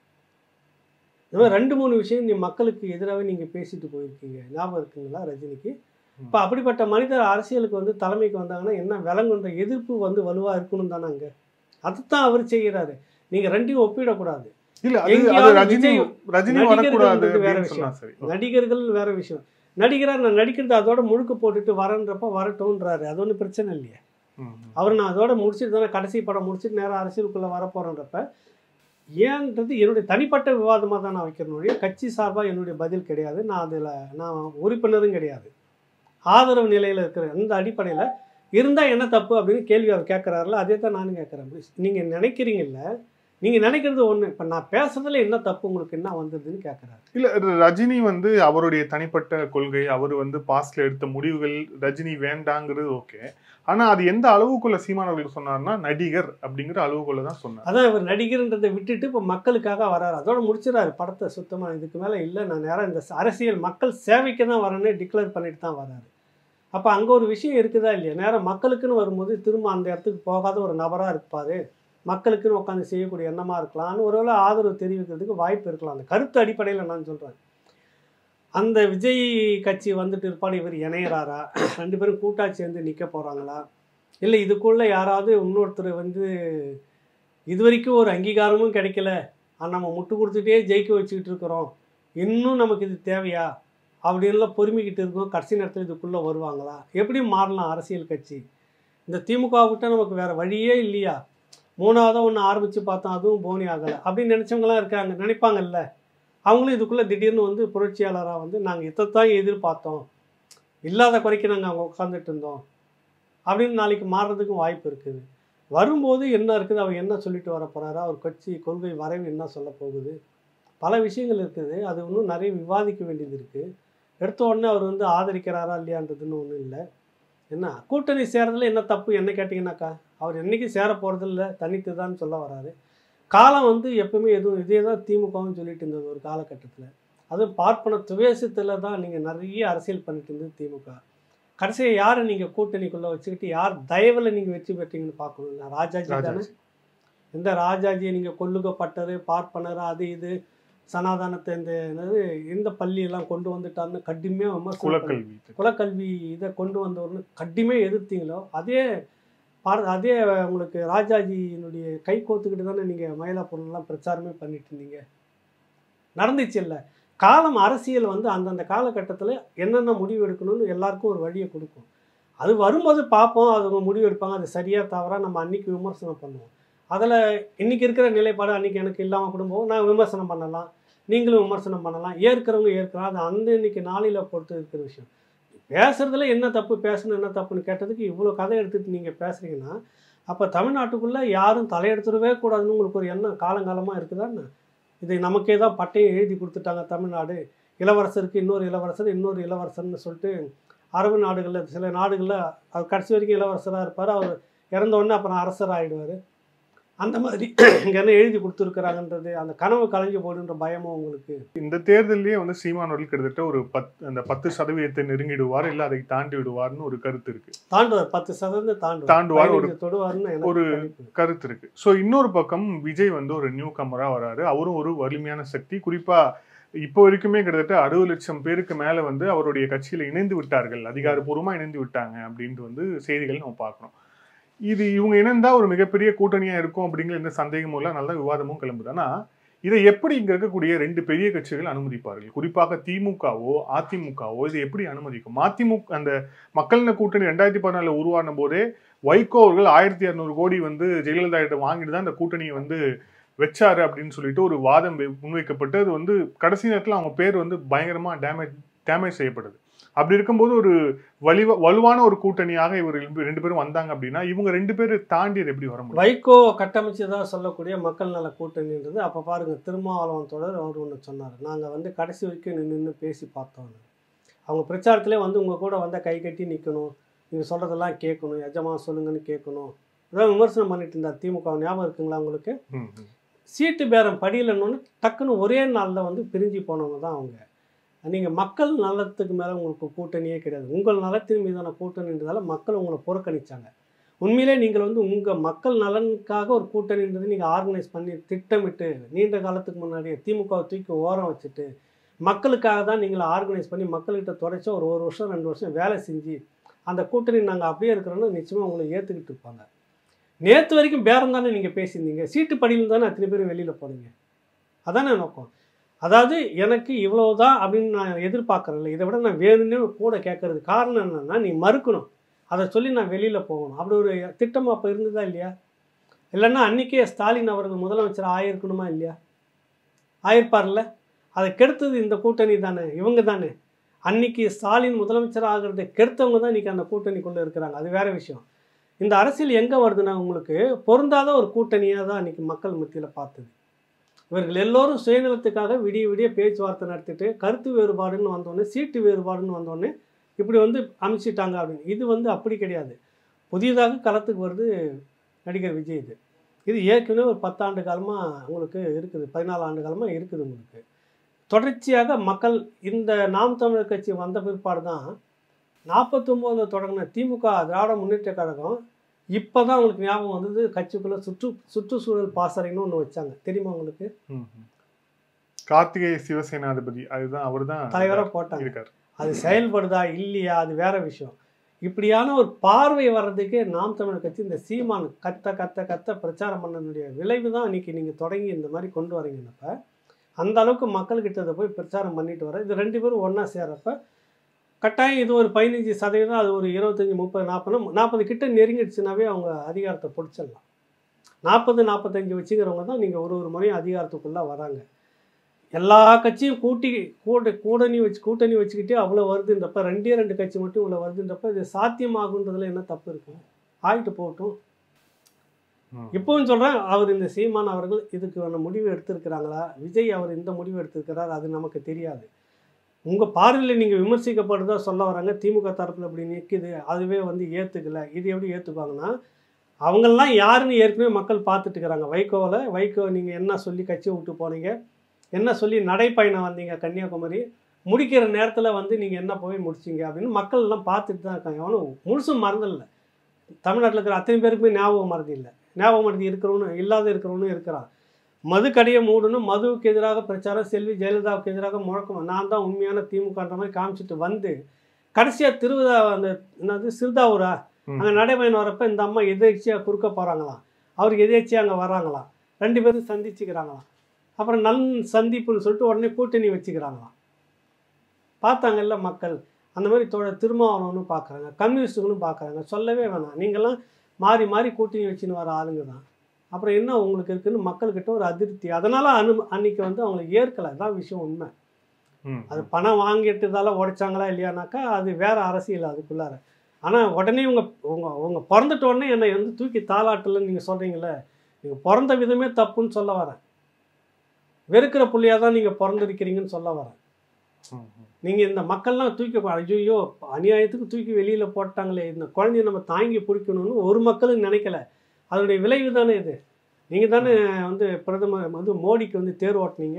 இந்த மாதிரி ரெண்டு மூணு விஷயம் நீ மக்களுக்கு எதிராகவே நீங்கள் பேசிட்டு போயிருக்கீங்க ஞாபகம் இருக்குங்களா ரஜினிக்கு இப்போ அப்படிப்பட்ட மனிதர் அரசியலுக்கு வந்து தலைமைக்கு வந்தாங்கன்னா என்ன விலங்குன்ற எதிர்ப்பு வந்து வலுவாக இருக்கணும் தானே அங்கே அதுதான் அவர் செய்கிறாரு நீங்கள் ரெண்டையும் ஒப்பிடக்கூடாது இல்ல அது அது எங்கேயாவது ரஜினி விஜய் ரஜினி நடிகர்கள் வரக்கூடாது வந்து வேற அப்படின்னு விஷயம். சொன்னா சரி நடிகர்கள் வேற விஷயம் நடிகராக நான் நடிக்கிறது அதோட முழுக்க போட்டுட்டு வரன்றப்ப வரட்டும்ன்றாரு அது ஒன்றும் பிரச்சனை இல்லையே ம், ம். அவர் நான் அதோட முடிச்சுட்டு தானே கடைசி படம் முடிச்சுட்டு நேரம் அரசியலுக்குள்ளே வரப்போகிறன்றப்ப ஏன்றது என்னுடைய தனிப்பட்ட விவாதமாக தான் நான் வைக்கிறேன் ஒழிய கட்சி சார்பாக என்னுடைய பதில் கிடையாது நான் அதில் நான் உறுப்பினரும் கிடையாது ஆதரவு நிலையில் இருக்கிற அந்த அடிப்படையில் இருந்தால் என்ன தப்பு அப்படின்னு கேள்வி அவர் கேட்குறாருல அதே தான் நானும் கேட்குறேன் நீங்கள் நினைக்கிறீங்கல்ல நீங்கள் நினைக்கிறது ஒன்று இப்போ நான் பேசுறதுல என்ன தப்பு உங்களுக்கு என்ன வந்ததுன்னு கேட்குறாரு இல்ல ர- ரஜினி வந்து அவருடைய தனிப்பட்ட கொள்கை அவர் வந்து பாஸ்ட்ல எடுத்த முடிவுகள் ரஜினி வேண்டாங்கிறது ஓகே ஆனா அது எந்த அளவுக்குள்ள சீமான் அவர்கள் சொன்னார்னா நடிகர் அப்படிங்கிற அளவுக்குள்ள தான் சொன்னார் அதான் இவர் நடிகர்ன்றதை விட்டுட்டு இப்போ மக்களுக்காக வராரு அதோட முடிச்சிடறாரு படத்தை சுத்தமாக இதுக்கு மேலே இல்லை நான் நேரம் இந்த அரசியல் மக்கள் சேவைக்கு தான் வரேன்னு டிக்ளேர் பண்ணிட்டு தான் வராரு அப்போ அங்கே ஒரு விஷயம் இருக்குதா இல்லையா நேரம் மக்களுக்குன்னு வரும்போது திரும்ப அந்த இடத்துக்கு போகாத ஒரு நபராக இருப்பார் மக்களுக்குன்னு உட்காந்து செய்யக்கூடிய எண்ணமாக இருக்கலாம்னு ஒருவேளை ஆதரவு தெரிவிக்கிறதுக்கு வாய்ப்பு இருக்கலாம் அந்த கருத்து அடிப்படையில் நான் சொல்கிறேன் அந்த விஜய் கட்சி வந்துட்டு இருப்பாடு இவர் இணையறாரா ரெண்டு பேரும் கூட்டா சேர்ந்து நிற்க போகிறாங்களா இல்லை இதுக்குள்ளே யாராவது இன்னொருத்தர் வந்து இது வரைக்கும் ஒரு அங்கீகாரமும் கிடைக்கல ஆனால் நம்ம முட்டு கொடுத்துட்டே ஜெயிக்க வச்சுக்கிட்டு இருக்கிறோம் இன்னும் நமக்கு இது தேவையா அப்படின்லாம் பொறுமிக்கிட்டு இருக்கோம் கடைசி நேரத்தில் இதுக்குள்ளே வருவாங்களா எப்படி மாறலாம் அரசியல் கட்சி இந்த திமுக விட்ட நமக்கு வேறு வழியே இல்லையா மூணாவதாக ஒன்று ஆரம்பித்து பார்த்தோம் அதுவும் போனி ஆகலை அப்படின்னு நினச்சவங்களாம் இருக்காங்க நினைப்பாங்கல்ல அவங்களும் இதுக்குள்ளே திடீர்னு வந்து புரட்சியாளராக வந்து நாங்கள் இதைத்தான் எதிர்பார்த்தோம் இல்லாத குறைக்கு நாங்கள் அங்கே உட்காந்துட்டு இருந்தோம் அப்படின்னு நாளைக்கு மாறுறதுக்கும் வாய்ப்பு இருக்குது வரும்போது என்ன இருக்குது அவர் என்ன சொல்லிட்டு வர போகிறாரு அவர் கட்சி கொள்கை வரைவு என்ன சொல்ல போகுது பல விஷயங்கள் இருக்குது அது இன்னும் நிறைய விவாதிக்க வேண்டியது இருக்குது எடுத்த உடனே அவர் வந்து ஆதரிக்கிறாரா இல்லையான்றதுன்னு ஒன்றும் இல்லை என்ன கூட்டணி சேரதுல என்ன தப்பு என்ன கேட்டிங்கனாக்கா அவர் என்னைக்கும் சேர போகிறதில்ல தனித்து தான் சொல்ல வராரு காலம் வந்து எப்பவுமே எதுவும் இதே தான் திமுகவும் சொல்லிட்டு இருந்தது ஒரு காலகட்டத்தில் அதுவும் பார்ப்பன துவேசத்தில் தான் நீங்கள் நிறைய அரசியல் பண்ணிட்டு இருந்தது திமுக கடைசியாக யாரை நீங்கள் கூட்டணிக்குள்ளே வச்சுக்கிட்டு யார் தயவில் நீங்கள் வெற்றி பெற்றீங்கன்னு பார்க்கணும் ராஜாஜி தானே ராஜாஜி எந்த ராஜாஜியை நீங்கள் கொல்லுகப்பட்டது பார்ப்பனர் அது இது சனாதனத்தை இந்த என்னது இந்த பள்ளியெல்லாம் கொண்டு வந்துட்டான்னு கடுமையாக விமர்சனம் பண்ணி- குலக்கல்வி குலக்கல்வி இதை கொண்டு வந்தவர்னு கடுமையாக எதிர்த்தீங்களோ அதே பார அதே உங்களுக்கு ராஜாஜியினுடைய கை கோத்துக்கிட்டு தானே நீங்கள் மயிலாப்பூர்லாம் பிரச்சாரமே பண்ணிட்டு இருந்தீங்க நடந்துச்சு இல்லை காலம் அரசியல் வந்து அந்தந்த காலகட்டத்தில் என்னென்ன முடிவு எடுக்கணும்னு எல்லாருக்கும் ஒரு வழியை கொடுக்கும் அது வரும்போது பார்ப்போம் அது முடிவு எடுப்பாங்க அது சரியாக தவறா நம்ம அன்னைக்கு விமர்சனம் பண்ணுவோம் அதில் இன்னைக்கு இருக்கிற நிலைப்பாடு அன்னைக்கு எனக்கு இல்லாமல் குடும்பம் நான் விமர்சனம் பண்ணலாம் நீங்களும் விமர்சனம் பண்ணலாம் ஏற்கிறவங்க ஏற்கலாம் அது அந்த இன்னைக்கு நாளையில் பொறுத்து இருக்கிற விஷயம் பேசுறதுல என்ன தப்பு பேசணும் என்ன தப்புன்னு கேட்டதுக்கு இவ்வளோ கதை எடுத்துட்டு நீங்கள் பேசுறீங்கன்னா அப்போ தமிழ்நாட்டுக்குள்ளே யாரும் தலையெடுத்துடவே கூடாதுன்னு உங்களுக்கு ஒரு எண்ணம் காலங்காலமாக இருக்குதான்னு இது நமக்கே தான் பட்டையை எழுதி கொடுத்துட்டாங்க தமிழ்நாடு இளவரசருக்கு இன்னொரு இளவரசர் இன்னொரு இளவரசர்னு சொல்லிட்டு அரபு நாடுகளில் சில நாடுகளில் அவர் கடைசி வரைக்கும் இளவரசராக இருப்பார் அவர் இறந்த உடனே அப்புறம் அரசர் ஆகிடுவார் அந்த மாதிரி இங்கே என்ன எழுதி கொடுத்துருக்குறாங்கன்றது அந்த கனவு கலைஞ்சு போடுன்ற பயமும் உங்களுக்கு இந்த தேர்தலிலேயே வந்து சீமான் அவர்கள் கிட்டத்தட்ட ஒரு பத் அந்த பத்து சதவீதத்தை நெருங்கிடுவார் இல்ல அதை தாண்டி விடுவார்னு ஒரு கருத்து இருக்கு தாண்டுவார் பத்து சதவீதம் தாண்டுவார் தாண்டுவார் ஒரு- பதினஞ்சு தொடுவார்னு எனக்கு ஒரு கணிப்பு. கருத்து இருக்கு ஸோ இன்னொரு பக்கம் விஜய் வந்து ஒரு நியூ கமரா வராரு அவரும் ஒரு வலிமையான சக்தி குறிப்பா இப்போ வரைக்குமே கிட்டத்தட்ட அறுபது லட்சம் பேருக்கு மேல வந்து அவருடைய கட்சியில இணைந்து விட்டார்கள் அதிகாரப்பூர்வமா இணைந்து விட்டாங்க அப்படின்ட்டு வந்து செய்திகள் நம்ம பார்க்கறோம் இது இவங்க இணைந்தா ஒரு மிகப்பெரிய கூட்டணியா இருக்கும் அப்படிங்கிற எந்த சந்தேகமும் இல்லை நல்ல விவாதமும் கிளம்புது ஆனா இதை எப்படி இங்க இருக்கக்கூடிய ரெண்டு பெரிய கட்சிகள் அனுமதிப்பார்கள் குறிப்பாக திமுகவோ அதிமுகவோ இதை எப்படி அனுமதிக்கும் அதிமுக அந்த மக்கள் நல கூட்டணி ரெண்டாயிரத்தி பதினாலுல உருவான போதே வைகோ அவர்கள் ஆயிரத்தி இரநூறு கோடி வந்து ஜெயலலிதா கிட்ட வாங்கிட்டு தான் அந்த கூட்டணியை வந்து வச்சாரு அப்படின்னு சொல்லிட்டு ஒரு வாதம் வை- முன்வைக்கப்பட்டு அது வந்து கடைசி நேரத்தில் அவங்க பேர் வந்து பயங்கரமா டேமேஜ் டேமேஜ் செய்யப்படுது அப்படி இருக்கும்போது ஒரு வலிவ வலுவான ஒரு கூட்டணியாக இவர் ரெண்டு பேரும் வந்தாங்க அப்படின்னா இவங்க ரெண்டு பேரும் தாண்டி அது எப்படி வர முடியும் வைகோ கட்டமைச்சதா சொல்லக்கூடிய மக்கள் நல கூட்டணின்றது அப்போ பாருங்க திருமாவளவன் தொடர் அவர் ஒன்று சொன்னார் நாங்கள் வந்து கடைசி வரைக்கும் நின்று நின்று பேசி பார்த்தோம் அவங்க பிரச்சாரத்திலே வந்து உங்கள் கூட வந்தால் கை கட்டி நிற்கணும் நீங்கள் சொல்கிறதெல்லாம் கேட்கணும் எஜமா சொல்லுங்கன்னு கேட்கணும் இதான் விமர்சனம் பண்ணிட்டு இருந்தார் திமுக ஞாபகம் இருக்குங்களா உங்களுக்கு ம், ம். சீட்டு பேரம் படியலன்னு டக்குன்னு ஒரே நாளில் வந்து பிரிஞ்சு போனவங்க தான் அவங்க நீங்கள் மக்கள் நலத்துக்கு மேலே உங்களுக்கு கூட்டணியே கிடையாது உங்கள் நலத்தின் மீதான கூட்டணின்றதால மக்கள் உங்களை புறக்கணிச்சாங்க உண்மையிலே நீங்கள் வந்து உங்கள் மக்கள் நலனுக்காக ஒரு கூட்டணின்றது நீங்கள் ஆர்கனைஸ் பண்ணி திட்டமிட்டு நீண்ட காலத்துக்கு முன்னாடியே திமுகவை தூக்கி ஓரம் வச்சுட்டு மக்களுக்காக தான் நீங்கள் ஆர்கனைஸ் பண்ணி மக்கள்கிட்ட தொடச்சா ஒரு ஒரு வருஷம் ரெண்டு வருஷம் வேலை செஞ்சு அந்த கூட்டணி நாங்கள் அப்படியே இருக்கிறோன்னா நிச்சயமாக உங்களை ஏற்றுக்கிட்டு இருப்பாங்க நேற்று வரைக்கும் பேரம் தானே நீங்கள் பேசியிருந்தீங்க சீட்டு படியில் தானே அத்தனை பேர் வெளியில் போனீங்க அதானே நோக்கம் அதாவது எனக்கு இவ்வளவுதான் அப்படின்னு நான் எதிர்பார்க்கறேன்ல இதை விட நான் வேணும்னே கூட கேட்கறது காரணம் என்னன்னா நீ மறுக்கணும் அதை சொல்லி நான் வெளியில் போகணும் அப்படி ஒரு திட்டம் அப்போ இருந்ததா இல்லையா இல்லைன்னா அன்றைக்கே ஸ்டாலின் அவர்கள் முதலமைச்சர் ஆயிருக்கணுமா இல்லையா ஆயிருப்பார்ல அதை கெடுத்தது இந்த கூட்டணி தானே இவங்க தானே அன்னைக்கு ஸ்டாலின் முதலமைச்சர் ஆகிறதை கெடுத்தவங்க தான் இன்றைக்கி அந்த கூட்டணிக்குள்ளே இருக்கிறாங்க அது வேற விஷயம் இந்த அரசியல் எங்கே வருதுன்னா உங்களுக்கு பொருந்தாத ஒரு கூட்டணியாக தான் அன்றைக்கி மக்கள் மத்தியில் பார்த்தது இவர்கள் எல்லோரும் சுயநலத்துக்காக விடிய விடிய பேச்சுவார்த்தை நடத்திட்டு கருத்து வேறுபாடுன்னு வந்தோடனே சீட்டு வேறுபாடுன்னு வந்தோடனே இப்படி வந்து அமைச்சிட்டாங்க அப்படின்னு இது வந்து அப்படி கிடையாது புதியதாக களத்துக்கு வருது நடிகர் விஜய் இது இது ஏற்கனவே ஒரு பத்தாண்டு காலமாக உங்களுக்கு இருக்குது பதினாலு ஆண்டு காலமாக இருக்குது உங்களுக்கு தொடர்ச்சியாக மக்கள் இந்த நாம் தமிழர் கட்சி வந்த பிற்பாடு தான் நாற்பத்தொம்போதில் தொடங்கின திமுக திராவிட முன்னேற்ற கழகம் இப்போ தான் உங்களுக்கு ஞாபகம் வந்தது கட்சிக்குள்ளே சுற்று சுற்றுச்சூழல் பாசறைன்னு ஒன்று வச்சாங்க தெரியுமா உங்களுக்கு ம், ம். கார்த்திகேய சிவசேனாதிபதி அதுதான் அவர்தான் தலைவராக போட்டாங்க இருக்காரு அது செயல்படுதா இல்லையா அது வேற விஷயம் இப்படியான ஒரு பார்வை வர்றதுக்கே நாம் தமிழர் கட்சி இந்த சீமான் கத்த கத்த கத்த பிரச்சாரம் பண்ணனுடைய விளைவு தான் இன்னைக்கு நீங்கள் தொடங்கி இந்த மாதிரி கொண்டு வரீங்கன்னப்ப அந்த அளவுக்கு மக்கள்கிட்ட இதை போய் பிரச்சாரம் பண்ணிட்டு வர இது ரெண்டு பேரும் ஒன்றா சேர்றப்ப கட்டாயம் இது ஒரு பதினஞ்சு சதவீதம் அது ஒரு இருபத்தஞ்சி முப்பது நாற்பது நாற்பது கிட்ட நெருங்கிடுச்சுனாவே அவங்க அதிகாரத்தை பிடிச்சிடலாம் நாற்பது நாற்பத்தஞ்சு வச்சுக்கிறவங்க தான் நீங்கள் ஒரு ஒரு முறையும் அதிகாரத்துக்குள்ளே வராங்க எல்லா கட்சியும் கூட்டி கூட கூட்டணி வச்சு கூட்டணி வச்சுக்கிட்டே அவ்வளோ வருதுன்றப்ப ரெண்டே ரெண்டு கட்சி மட்டும் இவ்வளோ வருதுன்றப்ப இது சாத்தியமாகுன்றதுல என்ன தப்பு இருக்கு ஆயிட்டு போகட்டும் ம். இப்பவும் சொல்கிறேன் அவர் இந்த சீமான் அவர்கள் இதுக்கான முடிவு எடுத்திருக்கிறாங்களா விஜய் அவர் இந்த முடிவு எடுத்திருக்கிறார் அது நமக்கு தெரியாது உங்கள் பார்வையில் நீங்கள் விமர்சிக்கப்படுறதா சொல்ல வராங்க திமுக தரப்பில் இப்படி நிற்குது அதுவே வந்து ஏற்றுக்கல இது எப்படி ஏற்றுக்குவாங்கன்னா அவங்கெல்லாம் யாருன்னு ஏற்கனவே மக்கள் பார்த்துட்டு இருக்கிறாங்க வைகோவில் வைகோ நீங்கள் என்ன சொல்லி கட்சியை விட்டு போனீங்க என்ன சொல்லி நடைப்பயணம் வந்தீங்க கன்னியாகுமரி முடிக்கிற நேரத்தில் வந்து நீங்கள் என்ன போய் முடிச்சீங்க அப்படின்னு மக்கள் எல்லாம் பார்த்துட்டு தான் இருக்காங்க எவனும் முழுசும் மறந்துடல தமிழ்நாட்டில் இருக்கிற அத்தனை பேருக்குமே ஞாபகம் மறதி இல்லை ஞாபகம் மறதி இருக்கிறவனும் இல்லாத இருக்கிறவனும் இருக்கிறான் மது கடையை மூடணும் மதுவுக்கு எதிராக பிரச்சாரம் செல்வி ஜெயலலிதாவுக்கு எதிராக முழக்கம் நான் தான் உண்மையான திமுகன்ற மாதிரி காமிச்சிட்டு வந்து கடைசியாக திருவிழா அந்த என்னது சிறுதாவூரா ம். அங்கே நடைபயணம் வரப்ப இந்த அம்மா எதேச்சியாக குறுக்க போகிறாங்களாம் அவருக்கு எதேச்சியாக அங்கே வர்றாங்களாம் ரெண்டு பேரும் சந்திச்சுக்கிறாங்களாம் அப்புறம் நல் சந்திப்புன்னு சொல்லிட்டு உடனே கூட்டணி வச்சுக்கிறாங்களாம் பார்த்தாங்கல்ல மக்கள் அந்த மாதிரி தோழ திருமாவளவனும் பார்க்குறாங்க கம்யூனிஸ்ட்டுகளும் பார்க்குறாங்க சொல்லவே வேணாம் நீங்கள்லாம் மாறி மாறி கூட்டணி வச்சுன்னு வர ஆளுங்க தான் அப்புறம் என்ன உங்களுக்கு இருக்குன்னு மக்கள்கிட்ட ஒரு அதிருப்தி அதனால் அனு அன்னைக்கு வந்து அவங்களை ஏற்கலை தான் விஷயம் உண்மை ம். அது பணம் வாங்கிட்டதால உடைச்சாங்களா இல்லையானாக்கா அது வேற அரசியல் அதுக்குள்ளார ஆனால் உடனே உங்க உங்க உங்க பிறந்துட்ட உடனே என்னை வந்து தூக்கி தாளாட்டலன்னு நீங்கள் சொல்கிறீங்களே நீங்கள் பிறந்த விதமே தப்புன்னு சொல்ல வரேன் வெறுக்கிற புள்ளியாக தான் நீங்கள் பிறந்திருக்கிறீங்கன்னு சொல்ல வரேன் ம். ம். நீங்கள் இந்த மக்கள்லாம் தூக்கி ஐயோ அநியாயத்துக்கு தூக்கி வெளியில் போட்டாங்களே இந்த குழந்தைய நம்ம தாங்கி பிடிக்கணும்னு ஒரு மக்களும் நினைக்கல அதனுடைய விளைவு தானே இது நீங்கள் தானே வந்து பிரதமர் வந்து மோடிக்கு வந்து தேர் ஓட்டுனீங்க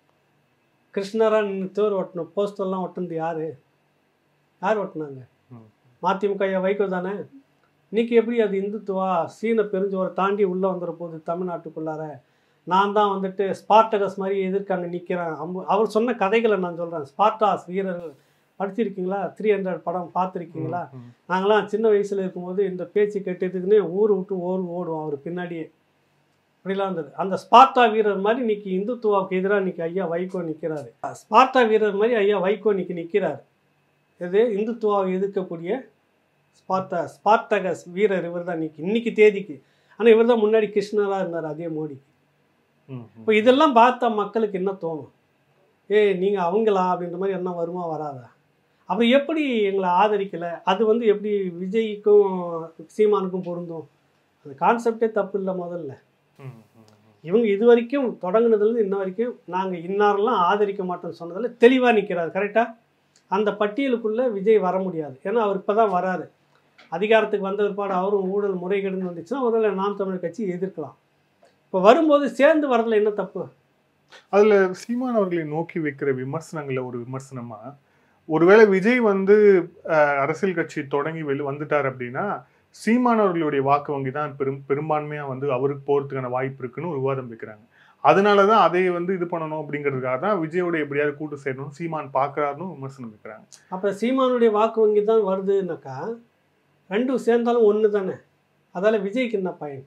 கிருஷ்ணரா நின்னு தேர் ஓட்டணும் போஸ்டர்லாம் ஒட்டுனது யார் யார் ஓட்டுனாங்க ம். மதிமுக ஐயா வைகோ தானே இன்னைக்கு எப்படி அது இந்துத்துவா சீன பெருஞ்சோரை தாண்டி உள்ளே வந்துட போகுது தமிழ்நாட்டுக்குள்ளார நான் தான் வந்துட்டு ஸ்பார்டகஸ் மாதிரி எதிர்க்காங்க நிற்கிறேன் அம்பு அவர் சொன்ன கதைகளை நான் சொல்கிறேன் ஸ்பார்டாஸ் வீரர்கள் படிச்சிருக்கீங்களா த்ரீ ஹண்ட்ரட் படம் பார்த்துருக்கீங்களா ம். நாங்களாம் சின்ன வயசில் இருக்கும்போது இந்த பேச்சு கேட்டதுக்குன்னே ஊர் விட்டு ஓர் ஓடுவோம் அவர் பின்னாடியே இப்படிலாம் இருந்தது அந்த ஸ்பார்ட்டா வீரர் மாதிரி இன்னைக்கு இந்துத்துவாவுக்கு எதிராக இன்னைக்கு ஐயா வைகோ நிற்கிறாரு ஸ்பார்ட்டா வீரர் மாதிரி ஐயா வைகோ இன்னைக்கு நிற்கிறாரு இது இந்துத்துவாவை எதிர்க்கக்கூடிய ஸ்பார்ட்டா ஸ்பார்டகஸ் வீரர் இவர் தான் இன்னைக்கு இன்னைக்கு தேதிக்கு ஆனால் இவர் தான் முன்னாடி கிருஷ்ணராக இருந்தார் அதே மோடிக்கு ம். ம். இப்போ இதெல்லாம் பார்த்தா மக்களுக்கு என்ன தோணும் ஏய் நீங்கள் அவங்களா அப்படின்ற மாதிரி என்ன வருமா வராதா அப்போ எப்படி எங்களை ஆதரிக்கலை அது வந்து எப்படி விஜய்க்கும் சீமானுக்கும் பொருந்தும் அந்த கான்செப்டே தப்பு இல்லை முதல்ல ம். ம். இவங்க இது வரைக்கும் தொடங்குனதுலேருந்து இன்ன வரைக்கும் நாங்கள் இன்னாரெல்லாம் ஆதரிக்க மாட்டோம்னு சொன்னதில் தெளிவாக நிற்கிறாரு கரெக்டாக அந்த பட்டியலுக்குள்ளே விஜய் வர முடியாது ஏன்னா அவர் இப்போ தான் வராரு அதிகாரத்துக்கு வந்த பிற்பாடு அவரும் ஊழல் முறைகேடுன்னு வந்துச்சுன்னா ஒருவேளை நாம் தமிழர் கட்சி எதிர்க்கலாம் இப்போ வரும்போது சேர்ந்து வரதுல என்ன தப்பு அதுல சீமான் அவர்களை நோக்கி வைக்கிற விமர்சனங்கள்ல ஒரு விமர்சனமா ஒருவேளை விஜய் வந்து அஹ், அரசியல் கட்சி தொடங்கி வெளி வந்துட்டார் அப்படின்னா சீமான் அவர்களுடைய வாக்கு வங்கி தான் பெரும் பெரும்பான்மையா வந்து அவருக்கு போறதுக்கான வாய்ப்பு இருக்குன்னு ஒரு விவாதம் வைக்கிறாங்க அதனாலதான் அதை வந்து இது பண்ணணும் அப்படிங்கிறதுக்காக தான் விஜயோட எப்படியாவது கூட்டு சேரணும் சீமான் பாக்குறாருன்னு விமர்சனம் வைக்கிறாங்க அப்போ சீமானுடைய வாக்கு வங்கி தான் வருதுன்னாக்கா ரெண்டும் சேர்ந்தாலும் ஒன்று தானே அதால் விஜய்க்கு என்ன பயன்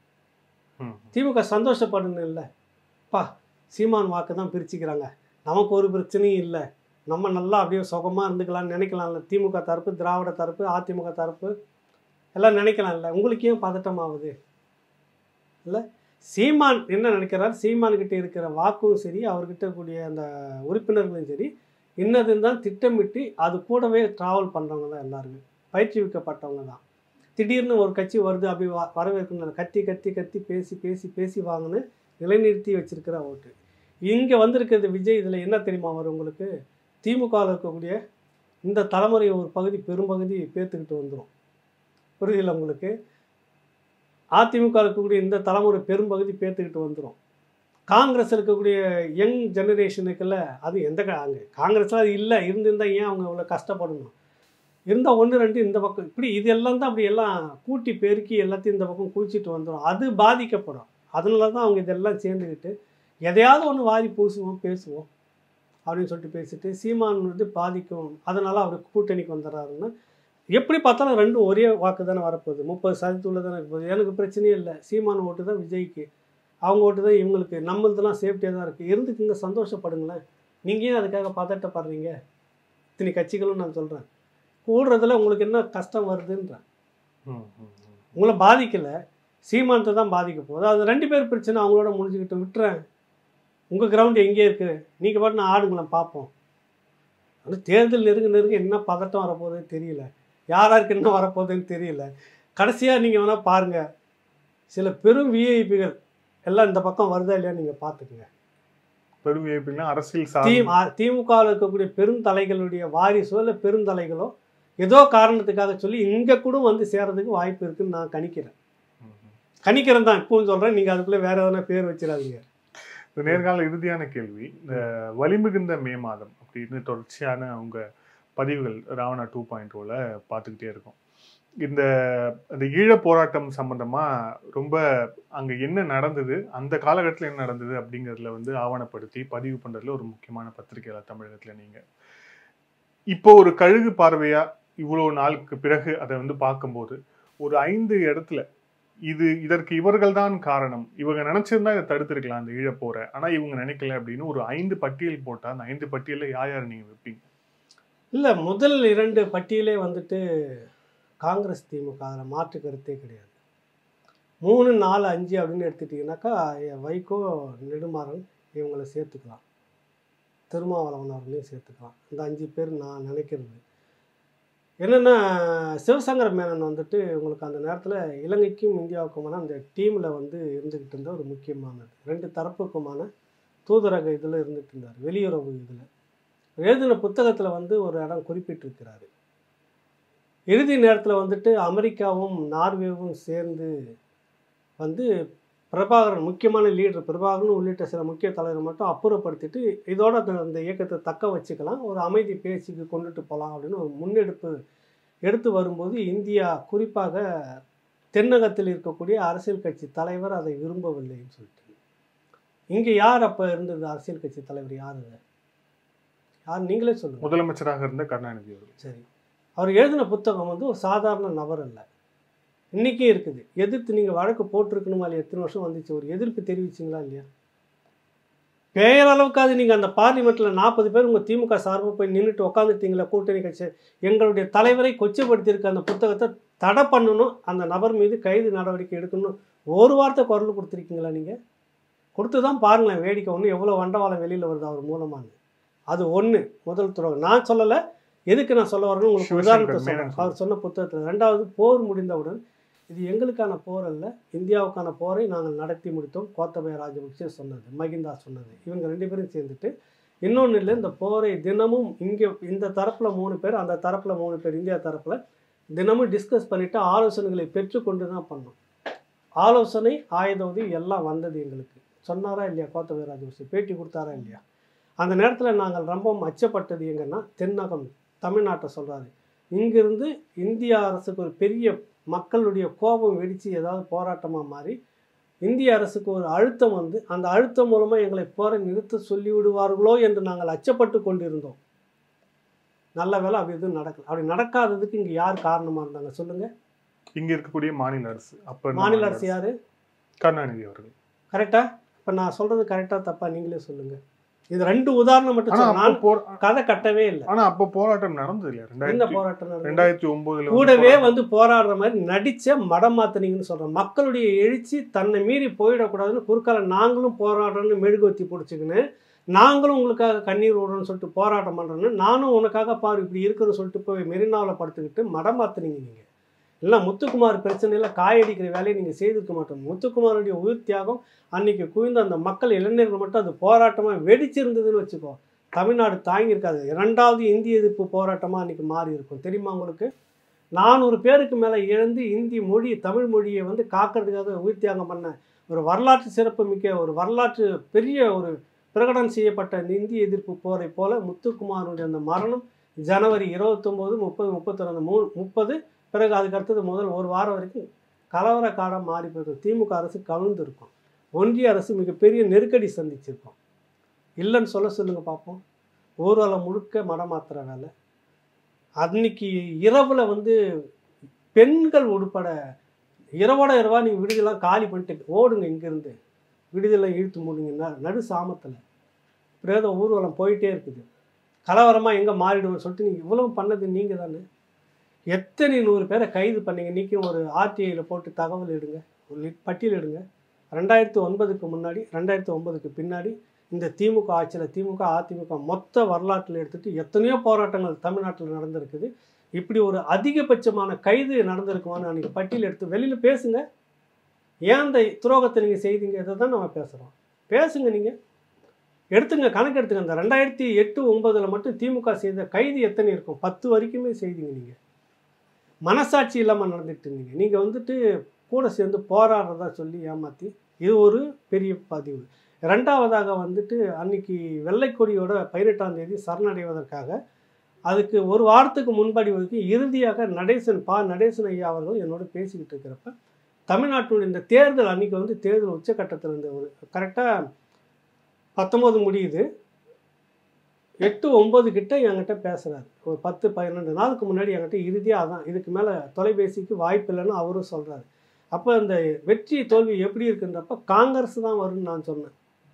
ம். திமுக சந்தோஷப்படணும் இல்லை பா சீமான் வாக்கு தான் பிரிச்சுக்கிறாங்க நமக்கு ஒரு பிரச்சனையும் இல்லை நம்ம நல்லா அப்படியே சுகமாக இருந்துக்கலாம்னு நினைக்கலாம்ல திமுக தரப்பு திராவிட தரப்பு அதிமுக தரப்பு எல்லாம் நினைக்கலாம்ல உங்களுக்கு ஏன் பதட்டம் ஆகுது இல்லை சீமான் என்ன நினைக்கிறார் சீமான்கிட்ட இருக்கிற வாக்கும் சரி அவர்கிட்ட இருக்கக்கூடிய அந்த உறுப்பினர்களும் சரி இன்னதுன்னு தான் திட்டமிட்டு அது கூடவே ட்ராவல் பண்ணுறவங்க தான் எல்லாருமே பயிற்றுவிக்கப்பட்டவங்க தான் திடீர்னு ஒரு கட்சி வருது அப்படி வ வரவேற்கணும் கத்தி கத்தி கத்தி பேசி பேசி பேசி வாங்கினு நிலைநிறுத்தி வச்சிருக்கிற ஓட்டு இங்கே வந்திருக்கிறது விஜய் இதில் என்ன தெரியுமா வரும் உங்களுக்கு திமுகவில் இருக்கக்கூடிய இந்த தலைமுறை ஒரு பகுதி பெரும்பகுதி பேத்துக்கிட்டு வந்துடும் புரியுதுல உங்களுக்கு அதிமுக இருக்கக்கூடிய இந்த தலைமுறை பெரும்பகுதி பேத்துக்கிட்டு வந்துடும் காங்கிரஸ் இருக்கக்கூடிய யங் ஜெனரேஷனுக்குள்ள அது எந்த க- அங்கே காங்கிரஸில் அது இல்லை இருந்திருந்தால் ஏன் அவங்க இவ்வளோ கஷ்டப்படணும் இருந்தால் ஒன்று ரெண்டு இந்த பக்கம் இப்படி இது எல்லாம் தான் அப்படி எல்லாம் கூட்டி பெருக்கி எல்லாத்தையும் இந்த பக்கம் குளிச்சிட்டு வந்துடும் அது பாதிக்கப்படும் அதனால தான் அவங்க இதெல்லாம் சேர்ந்துக்கிட்டு எதையாவது ஒன்று வாரி பூசுவோம் பேசுவோம் அப்படின்னு சொல்லிட்டு பேசிட்டு சீமான் வந்து பாதிக்கும் அதனால் அவர் கூட்டணிக்கு வந்துடுறாருன்னா எப்படி பார்த்தாலும் ரெண்டும் ஒரே வாக்கு தானே வரப்போகுது முப்பது சதவீதத்துள்ள தானே இருப்போகுது எனக்கு பிரச்சனையே இல்லை சீமான் ஓட்டு தான் விஜய்க்கு அவங்க ஓட்டு தான் இவங்களுக்கு நம்மளதெல்லாம் சேஃப்டியாக தான் இருக்குது இருந்துக்குங்க சந்தோஷப்படுங்களேன் நீங்கள் ஏன் அதுக்காக பதட்டப்படுறீங்க இத்தனை கட்சிகளும் நான் சொல்கிறேன் கூடுறதுல உங்களுக்கு என்ன கஷ்டம் வருதுன்றேன் ம், ம், ம். உங்களை பாதிக்கலை சீமானத்தை தான் பாதிக்க போகுது அது ரெண்டு பேர் பிரச்சனை அவங்களோட முடிஞ்சுக்கிட்டு விட்டுறேன் உங்கள் கிரவுண்ட் எங்கே இருக்குது நீங்கள் பாட்டு நான் ஆடுங்களேன் பார்ப்போம் ஆனால் தேர்தல் நெருங்க நெருங்க என்ன பதட்டம் வரப்போகுதுன்னு தெரியல யாராருக்கு என்ன வரப்போகுதுன்னு தெரியல கடைசியாக நீங்கள் வேணால் பாருங்கள் சில பெரும் விஐபிகள் எல்லாம் இந்த பக்கம் வருதா இல்லையா நீங்கள் பார்த்துக்குங்க பெரும் விஐபிலாம் அரசியல் தி சார்ந்த திமுகவில் இருக்கக்கூடிய பெருந்தலைகளுடைய வாரிசோ இல்லை பெருந்தலைகளோ ஏதோ காரணத்துக்காக சொல்லி இங்கே கூட வந்து சேர்றதுக்கு வாய்ப்பு இருக்குன்னு நான் கணிக்கிறேன் கணிக்கிறேன் தான் இப்பவும் சொல்கிறேன் நீங்கள் அதுக்குள்ளே வேற எதனா பேர் வச்சிடாதீங்க இந்த நேர்கால இறுதியான கேள்வி இந்த வலிமிகுந்த மே மாதம் அப்படின்னு தொடர்ச்சியான அவங்க பதிவுகள் ராவணா டூ பாயிண்ட் ஓல பார்த்துக்கிட்டே இருக்கோம் இந்த இந்த ஈழ போராட்டம் சம்பந்தமா ரொம்ப அங்க என்ன நடந்தது அந்த காலகட்டத்தில் என்ன நடந்தது அப்படிங்கிறதுல வந்து ஆவணப்படுத்தி பதிவு பண்றதுல ஒரு முக்கியமான பத்திரிகையாளர் தமிழகத்துல நீங்க இப்போ ஒரு கழுகு பார்வையா இவ்வளவு நாளுக்கு பிறகு அதை வந்து பார்க்கும்போது ஒரு ஐந்து இடத்துல இது இதற்கு இவர்கள் தான் காரணம் இவங்க நினைச்சிருந்தா இதை தடுத்திருக்கலாம் அந்த ஈழ போற ஆனா இவங்க நினைக்கல அப்படின்னு ஒரு ஐந்து பட்டியல் போட்டா அந்த ஐந்து பட்டியல்ல யார் யார் நீங்க வைப்பீங்க இல்லை முதல் இரண்டு பட்டியலே வந்துட்டு காங்கிரஸ் திமுக அதில் மாற்று கருத்தே கிடையாது மூணு நாலு அஞ்சு அப்படின்னு எடுத்துட்டிங்கனாக்கா எ- வைகோ நெடுமாறன் இவங்களை சேர்த்துக்கலாம் திருமாவளவன் அவர்களையும் சேர்த்துக்கலாம் இந்த அஞ்சு பேர் நான் நினைக்கிறது என்னென்னா சிவசங்கர மேனன் வந்துட்டு உங்களுக்கு அந்த நேரத்தில் இலங்கைக்கும் இந்தியாவுக்குமான அந்த டீமில் வந்து இருந்துக்கிட்டு இருந்த ஒரு முக்கியமானது ரெண்டு தரப்புக்குமான தூதரக இதில் இருந்துட்டு இருந்தார் வெளியுறவு இதில் எழுதின புத்தகத்தில் வந்து ஒரு இடம் குறிப்பிட்டிருக்கிறாரு இறுதி நேரத்தில் வந்துட்டு அமெரிக்காவும் நார்வேவும் சேர்ந்து வந்து பிரபாகரன் முக்கியமான லீடர் பிரபாகரன் உள்ளிட்ட சில முக்கிய தலைவர் மட்டும் அப்புறப்படுத்திட்டு இதோட அந்த- அந்த இயக்கத்தை தக்க வச்சுக்கலாம் ஒரு அமைதி பேச்சுக்கு கொண்டுட்டு போகலாம் அப்படின்னு ஒரு முன்னெடுப்பு எடுத்து வரும்போது இந்தியா குறிப்பாக தென்னகத்தில் இருக்கக்கூடிய அரசியல் கட்சி தலைவர் அதை விரும்பவில்லைன்னு சொல்லிட்டு இங்கே யார் அப்போ இருந்தது அரசியல் கட்சி தலைவர் யார் அது யார் நீங்களே சொல்லுங்கள் முதலமைச்சராக இருந்த கருணாநிதி அவர்கள் சரி அவர் எழுதின புத்தகம் வந்து ஒரு சாதாரண நபர் அல்ல இன்றைக்கும் இருக்குது எதிர்த்து நீங்கள் வழக்கு போட்டிருக்கணுமா இல்லையா எத்தனை வருஷம் வந்துச்சு ஒரு எதிர்ப்பு தெரிவிச்சிங்களா இல்லையா பேரளவுக்காவது நீங்கள் அந்த பார்லிமெண்ட்டில் நாற்பது பேர் உங்கள் திமுக சார்பாக போய் நின்றுட்டு உட்காந்துட்டீங்களா கூட்டணி கட்சி எங்களுடைய தலைவரை கொச்சைப்படுத்தியிருக்க அந்த புத்தகத்தை தடை பண்ணணும் அந்த நபர் மீது கைது நடவடிக்கை எடுக்கணும் ஒரு வார்த்தை குரல் கொடுத்துருக்கீங்களா நீங்கள் கொடுத்து தான் பாருங்களேன் வேடிக்கை ஒன்று எவ்வளோ வண்டவாளம் வெளியில் வருது அவர் மூலமானு அது ஒன்று முதல் துறவு நான் சொல்லலை எதுக்கு நான் சொல்ல வரேன்னு உங்களுக்கு சிவசங்கர் உதாரணத்தை மேனன் சொல்றேன் அவர் சொன்ன புத்தகத்தில் ரெண்டாவது போர் முடிந்தவுடன் இது எங்களுக்கான போர் அல்ல இந்தியாவுக்கான போரை நாங்கள் நடத்தி முடித்தோம் கோத்தபய ராஜபக்சே சொன்னது மகிந்தா சொன்னது இவங்க ரெண்டு பேரும் சேர்ந்துட்டு இன்னொன்று இல்லை இந்த போரை தினமும் இங்கே இந்த தரப்பில் மூணு பேர் அந்த தரப்பில் மூணு பேர் இந்தியா தரப்பில் தினமும் டிஸ்கஸ் பண்ணிவிட்டு ஆலோசனைகளை பெற்றுக்கொண்டு தான் பண்ணோம் ஆலோசனை ஆயுத உதவி எல்லாம் வந்தது எங்களுக்கு சொன்னாரா இல்லையா கோத்தபய ராஜபக்சே பேட்டி கொடுத்தாரா இல்லையா அந்த நேரத்தில் நாங்கள் ரொம்பவும் அச்சப்பட்டது எங்கன்னா தென்னகம் தமிழ்நாட்டை சொல்கிறாரு இங்கிருந்து இந்திய அரசுக்கு ஒரு பெரிய மக்களுடைய கோபம் வெடித்து ஏதாவது போராட்டமாக மாறி இந்திய அரசுக்கு ஒரு அழுத்தம் வந்து அந்த அழுத்தம் மூலமாக எங்களை போரை நிறுத்த சொல்லி விடுவார்களோ என்று நாங்கள் அச்சப்பட்டு கொண்டிருந்தோம் நல்ல வேளை அப்படி எதுவும் நடக்கல அப்படி நடக்காததுக்கு இங்கே யார் காரணமாக இருந்தாங்க சொல்லுங்கள் இங்க இருக்கக்கூடிய மாநில அரசு அப்ப இருந்த மாநில அரசு யார் கருணாநிதி அவர்கள் கரெக்டா இப்போ நான் சொல்கிறது கரெக்டாக தப்பா நீங்களே சொல்லுங்கள் இது ரெண்டு உதாரணம் மட்டும் ஆனா சொல்றேன். அப்போ நான் போர் கதை கட்டவே இல்லை ஆனா அப்ப போராட்டம் நடந்தது இல்லையா என்ன ரெண்டாயிரத்தி போராட்டம் நடந்தது? ரெண்டாயிரத்தி ஒன்பதுல கூடவே வந்து போராடுற மாதிரி நடிச்ச மடம் மாத்தினீங்கன்னு சொல்றேன் மக்களுடைய எழுச்சி தன்னை மீறி போயிடக்கூடாதுன்னு குறுக்கால நாங்களும் போராடுறோன்னு மெழுகுவத்தி பிடிச்சிக்கின்னு நாங்களும் உங்களுக்காக கண்ணீர் விடுறோம்னு சொல்லிட்டு போராட்டம் பண்ணுறோன்னு நானும் உனக்காக பாரு இப்படி இருக்குன்னு சொல்லிட்டு போய் மெரினாவில் படுத்துக்கிட்டு மடம் மாத்தினீங்க நீங்கள் இல்லை முத்துக்குமார் பிரச்சனையில் காயடிக்கிற வேலையை நீங்கள் செய்திருக்க மாட்டோம் முத்துக்குமாருடைய உயிர் தியாகம் அன்னைக்கு குவிந்த அந்த மக்கள் இளைஞர்கள் மட்டும் அது போராட்டமாக வெடிச்சிருந்ததுன்னு வச்சுக்கோ தமிழ்நாடு தாங்கியிருக்காது இரண்டாவது இந்திய எதிர்ப்பு போராட்டமாக அன்றைக்கி மாறி இருக்கும் தெரியுமா உங்களுக்கு நானூறு பேருக்கு மேலே இழந்து இந்தி மொழி தமிழ் மொழியை வந்து காக்கிறதுக்காக உயிர் தியாகம் பண்ண ஒரு வரலாற்று சிறப்பு மிக்க ஒரு வரலாற்று பெரிய ஒரு பிரகடனம் செய்யப்பட்ட இந்த இந்திய எதிர்ப்பு போரை போல முத்துக்குமாருடைய அந்த மரணம் ஜனவரி இருபத்தொம்போது முப்பது முப்பத்தி மூ முப்பது பிறகு அதுக்கு அடுத்தது முதல் ஒரு வாரம் வரைக்கும் கலவர காலம் மாறி போயிருக்கும் திமுக அரசு கவிழ்ந்திருக்கும் ஒன்றிய அரசு மிகப்பெரிய நெருக்கடி சந்திச்சிருக்கும் இல்லைன்னு சொல்ல சொல்லுங்க பார்ப்போம் ஊர்வலம் முழுக்க மடமாத்துற வேலை அன்னைக்கு இரவில் வந்து பெண்கள் உட்பட இரவோட இரவா நீங்கள் விடுதலாம் காலி பண்ணிட்டு ஓடுங்க இங்கேருந்து விடுதலை இழுத்து மூடுங்க ந- நடு சாமத்தில் பிரேத ஊர்வலம் போயிட்டே இருக்குது கலவரமாக எங்கே மாறிடுவோம்னு சொல்லிட்டு நீங்கள் இவ்வளவு பண்ணது நீங்கள் தானே எத்தனை நூறு பேரை கைது பண்ணீங்க இன்றைக்கும் ஒரு ஆர்டிஐயில் போட்டு தகவல் எடுங்க ஒரு லிட்- பட்டியல் எடுங்க ரெண்டாயிரத்தி ஒன்பதுக்கு முன்னாடி ரெண்டாயிரத்தி ஒன்பதுக்கு பின்னாடி இந்த திமுக ஆட்சியில் திமுக அதிமுக மொத்த வரலாற்றில் எடுத்துட்டு எத்தனையோ போராட்டங்கள் தமிழ்நாட்டில் நடந்திருக்குது இப்படி ஒரு அதிகபட்சமான கைது நடந்திருக்குமான்னு அன்றைக்கி பட்டியல் எடுத்து வெளியில் பேசுங்க ஏன் அந்த துரோகத்தை நீங்கள் செய்தீங்க இதை தான் நம்ம பேசுகிறோம் பேசுங்க நீங்கள் எடுத்துங்க கணக்கு எடுத்துங்க அந்த ரெண்டாயிரத்தி எட்டு ஒன்பதில் மட்டும் திமுக செய்த கைது எத்தனை இருக்கும் பத்து வரைக்குமே செய்தீங்க நீங்கள் மனசாட்சி இல்லாமல் நடந்துட்டு இருந்தீங்க நீங்கள் வந்துட்டு கூட சேர்ந்து போராடுறதா சொல்லி ஏமாற்றி இது ஒரு பெரிய பதிவு ரெண்டாவதாக வந்துட்டு அன்னைக்கு வெள்ளைக்கொடியோட பதினெட்டாம் தேதி சரணடைவதற்காக அதுக்கு ஒரு வாரத்துக்கு முன்படி வரைக்கும் இறுதியாக நடேசன் பா நடேசன் ஐயா அவர்கள் என்னோட பேசிக்கிட்டு இருக்கிறப்ப தமிழ்நாட்டினுடைய இந்த தேர்தல் அன்னைக்கு வந்து தேர்தல் உச்சக்கட்டத்தில் இருந்த ஒரு கரெக்டாக பத்தொம்போது முடியுது எட்டு ஒம்பது கிட்ட என்கிட்ட பேசுகிறாரு ஒரு பத்து பன்னெண்டு நாளுக்கு முன்னாடி என்கிட்ட இறுதியாக அதான் இதுக்கு மேலே தொலைபேசிக்கு வாய்ப்பு இல்லைன்னு அவரும் சொல்கிறாரு அப்போ இந்த வெற்றி தோல்வி எப்படி இருக்குன்றப்ப காங்கிரஸ் தான் வரும்னு நான் சொன்னேன்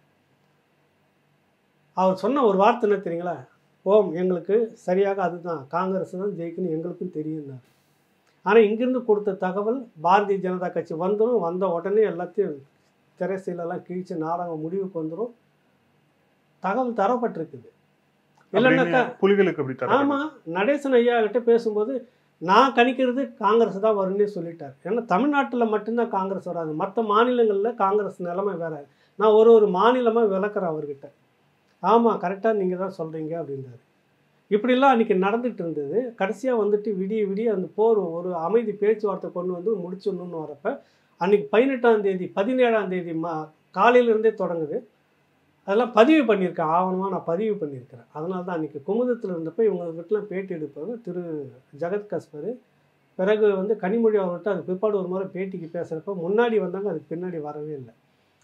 அவர் சொன்ன ஒரு வார்த்தை என்ன தெரியுங்களா ஓம் எங்களுக்கு சரியாக அதுதான் காங்கிரஸ் தான் ஜெயிக்கணும் எங்களுக்கும் தெரியும்னாரு ஆனால் இங்கிருந்து கொடுத்த தகவல் பாரதிய ஜனதா கட்சி வந்துடும் வந்த உடனே எல்லாத்தையும் திரைசீலெல்லாம் கிழிச்சு நாடகம் முடிவுக்கு வந்துடும் தகவல் தரப்பட்டிருக்குது இல்லைன்னாக்கா அப்படின்னு புலிகளுக்கு அப்படி தர ஆமாம் நடேசன் ஐயா கிட்ட பேசும்போது நான் கணிக்கிறது காங்கிரஸ் தான் வரும்னே சொல்லிட்டார் ஏன்னா தமிழ்நாட்டில் மட்டும்தான் காங்கிரஸ் வராது மற்ற மாநிலங்களில் காங்கிரஸ் நிலைமை வேற நான் ஒரு ஒரு மாநிலமாக விளக்குறேன் அவர்கிட்ட ஆமாம் கரெக்டாக நீங்கள் தான் சொல்கிறீங்க அப்படின்றாரு இப்படிலாம் அன்றைக்கி நடந்துட்டு இருந்தது கடைசியாக வந்துட்டு விடிய விடிய அந்த போர் ஒரு அமைதி பேச்சுவார்த்தை கொண்டு வந்து முடிச்சிடணும்னு வரப்ப அன்றைக்கி பதினெட்டாம் தேதி பதினேழாம் தேதி மா காலையிலேருந்தே தொடங்குது அதெல்லாம் பதிவு பண்ணியிருக்கேன் ஆவணமாக நான் பதிவு பண்ணியிருக்கிறேன் அதனால தான் அன்றைக்கி குமுதத்தில் இருந்தப்போ இவங்ககிட்டலாம் பேட்டி எடுப்பவர் திரு ஜெகத் கஸ்பர் பிறகு வந்து கனிமொழி அவர்கிட்ட அது பிற்பாடு ஒரு முறை பேட்டிக்கு பேசுகிறப்ப முன்னாடி வந்தாங்க அதுக்கு பின்னாடி வரவே இல்லை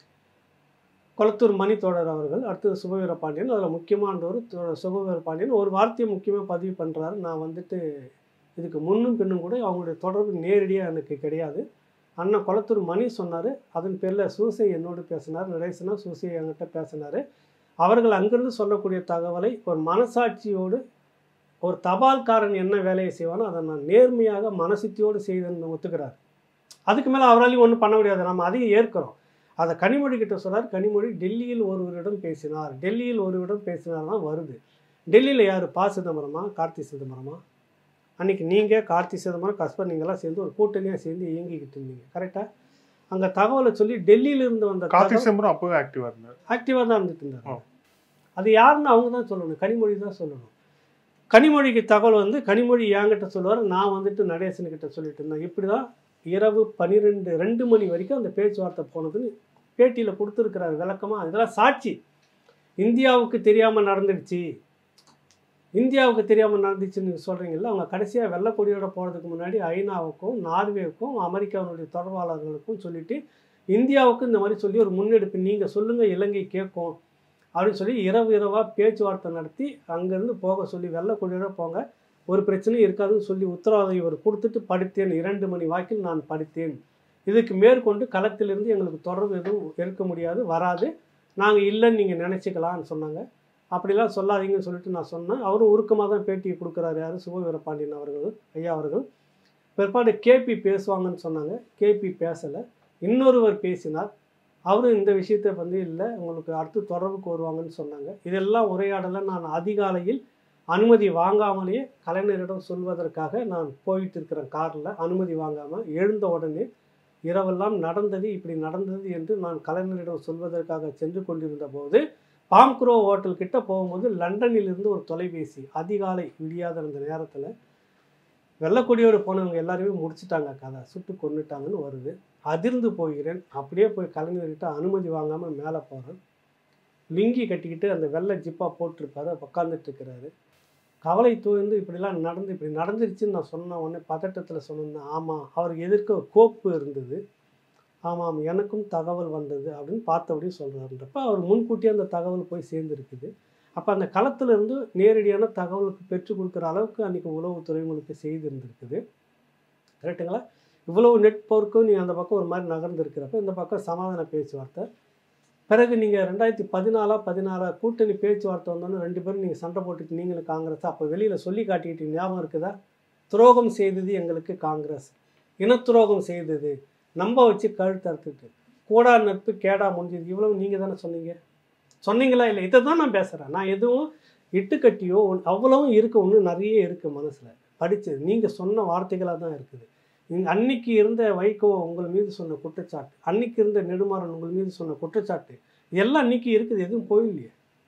கொளத்தூர் மணி தோழர் அவர்கள் அடுத்தது சுபவீர பாண்டியன் அதில் முக்கியமானவர் தோ- சுபவீர பாண்டியன் ஒரு வார்த்தையை முக்கியமாக பதிவு பண்ணுறாரு நான் வந்துட்டு இதுக்கு முன்னும் பின்னும் கூட அவங்களுடைய தொடர்பு நேரடியாக எனக்கு கிடையாது அண்ணன் கொளத்தூர் மணி சொன்னார் அதன் பேரில் சூசை என்னோடு பேசினார் நடேசனா சூசை என்கிட்ட பேசினார் அவர்கள் அங்கிருந்து சொல்லக்கூடிய தகவலை ஒரு மனசாட்சியோடு ஒரு தபால்காரன் என்ன வேலையை செய்வானோ அதை நான் நேர்மையாக மனசுத்தியோடு செய்தேன்னு ஒத்துக்கிறார் அதுக்கு மேலே அவராலையும் ஒன்றும் பண்ண முடியாது நம்ம அதையும் ஏற்கிறோம் அதை கனிமொழி கிட்ட சொன்னார் கனிமொழி டெல்லியில் ஒருவரிடம் பேசினார் டெல்லியில் ஒருவரிடம் பேசினார் தான் வருது டெல்லியில் யார் ப சிதம்பரமா கார்த்தி சிதம்பரமா அன்னைக்கு நீங்கள் கார்த்தி சிதம்பரம் கஸ்பர் நீங்களாம் சேர்ந்து ஒரு கூட்டணியாக சேர்ந்து இயங்கிக்கிட்டு இருந்தீங்க கரெக்டாக அங்கே தகவலை சொல்லி டெல்லியில இருந்து வந்த கார்த்தி தகவல் சிதம்பரம் அப்பவே ஆக்டிவா இருந்தார் ஆக்டிவாக தான் இருந்துட்டு இருந்தாங்க ஆ. அது யாருன்னு அவங்க தான் சொல்லணும் கனிமொழி தான் சொல்லணும் கனிமொழிக்கு தகவல் வந்து கனிமொழி என்கிட்ட சொல்லுவார் நான் வந்துட்டு நடேசனுக்கிட்ட சொல்லிட்டு இருந்தேன் இப்படி தான் இரவு பன்னிரெண்டு ரெண்டு மணி வரைக்கும் அந்த பேச்சுவார்த்தை போனதுன்னு பேட்டியில் கொடுத்துருக்கிறாரு விளக்கமாக இதெல்லாம் சாட்சி இந்தியாவுக்கு தெரியாமல் நடந்துடுச்சு இந்தியாவுக்கு தெரியாமல் நடந்துச்சுன்னு நீங்கள் சொல்கிறீங்கல்ல அவங்க கடைசியாக வெள்ளக்கொடியோட போகிறதுக்கு முன்னாடி ஐநாவுக்கும் நார்வேவுக்கும் அமெரிக்காவினுடைய தொடர்பாளர்களுக்கும் சொல்லிட்டு இந்தியாவுக்கு இந்த மாதிரி சொல்லி ஒரு முன்னெடுப்பு நீங்கள் சொல்லுங்கள் இலங்கை கேட்கும் அப்படின்னு சொல்லி இரவு இரவாக பேச்சுவார்த்தை நடத்தி அங்கேருந்து போக சொல்லி வெள்ளக்கொடியோட போங்க ஒரு பிரச்சனையும் இருக்காதுன்னு சொல்லி உத்தரவாதம் இவர் கொடுத்துட்டு படித்தேன் இரண்டு மணி வாக்கில் நான் படித்தேன் இதுக்கு மேற்கொண்டு களத்திலிருந்து எங்களுக்கு தொடர்பு எதுவும் இருக்க முடியாது வராது நாங்கள் இல்லைன்னு நீங்கள் நினச்சிக்கலாம்னு சொன்னாங்க அப்படிலாம் சொல்லாதீங்கன்னு சொல்லிட்டு நான் சொன்னேன் அவரும் உருக்கமாக தான் பேட்டி கொடுக்குறாரு யார் சுபவீரபாண்டியன் அவர்கள் ஐயா அவர்கள் பிற்பாடு கேபி பேசுவாங்கன்னு சொன்னாங்க கேபி பேசலை இன்னொருவர் பேசினார் அவரும் இந்த விஷயத்தை வந்து இல்லை உங்களுக்கு அடுத்து தொடர்புக்கு வருவாங்கன்னு சொன்னாங்க இதெல்லாம் உரையாடலை நான் அதிகாலையில் அனுமதி வாங்காமலேயே கலைஞரிடம் சொல்வதற்காக நான் போயிட்டு இருக்கிறேன் காரில் அனுமதி வாங்காமல் எழுந்த உடனே இரவெல்லாம் நடந்தது இப்படி நடந்தது என்று நான் கலைஞரிடம் சொல்வதற்காக சென்று கொண்டிருந்த போது பாம்க்ரோ ஹோட்டல் கிட்ட போகும்போது லண்டனில் இருந்து ஒரு தொலைபேசி அதிகாலை விடியாத அந்த நேரத்தில் வெள்ளக்கொடியோடு போனவங்க எல்லாருமே முடிச்சிட்டாங்க கதை சுட்டு கொன்னுட்டாங்கன்னு வருது அதிர்ந்து போகிறேன் அப்படியே போய் கலைஞர்கிட்ட அனுமதி வாங்காமல் மேலே போகிறேன் லுங்கி கட்டிக்கிட்டு அந்த வெள்ளை ஜிப்பாக போட்டிருப்பாரு உட்காந்துட்டு இருக்கிறாரு கவலை தூய்ந்து இப்படிலாம் நடந்து இப்படி நடந்துருச்சுன்னு நான் சொன்ன உடனே பதட்டத்தில் சொன்னேன் ஆமாம் அவருக்கு எதிர்க்க ஒரு கோப்பு இருந்தது ஆமாம் எனக்கும் தகவல் வந்தது அப்படின்னு பார்த்தபடி சொல்கிறாருன்றப்ப அவர் முன்கூட்டியே அந்த தகவல் போய் சேர்ந்துருக்குது அப்போ அந்த களத்துல இருந்து நேரடியான தகவலுக்கு பெற்றுக் கொடுக்குற அளவுக்கு அன்றைக்கி உளவுத்துறை உங்களுக்கு செய்திருந்திருக்குது கரெக்டுங்களா இவ்வளவு நெட்வொர்க்கும் நீ அந்த பக்கம் ஒரு மாதிரி நகர்ந்துருக்கிறப்ப இந்த பக்கம் சமாதான பேச்சுவார்த்தை பிறகு நீங்கள் ரெண்டாயிரத்தி பதினாலா பதினாறா கூட்டணி பேச்சுவார்த்தை வந்தோன்னே ரெண்டு பேரும் நீங்கள் சண்டை போட்டுட்டு நீங்களும் காங்கிரஸ் அப்போ வெளியில் சொல்லி காட்டிக்கிட்டு ஞாபகம் இருக்குதா துரோகம் செய்தது எங்களுக்கு காங்கிரஸ் இனத்துரோகம் செய்தது நம்ப வச்சு கழுத்தறுத்துட்டு கூடா நட்பு கேடா முடிஞ்சது இவ்வளவு நீங்கள் தானே சொன்னீங்க சொன்னீங்களா இல்லை இதை தான் நான் பேசுகிறேன் நான் எதுவும் இட்டுக்கட்டியோ ஒன்- அவ்வளவும் இருக்கு ஒன்று நிறைய இருக்குது மனசில் படித்தது நீங்கள் சொன்ன வார்த்தைகளாக தான் இருக்குது நீங்கள் அன்னைக்கு இருந்த வைகோ உங்கள் மீது சொன்ன குற்றச்சாட்டு அன்னைக்கு இருந்த நெடுமாறன் உங்கள் மீது சொன்ன குற்றச்சாட்டு எல்லாம் அன்னைக்கு இருக்குது எதுவும் போயில்லையே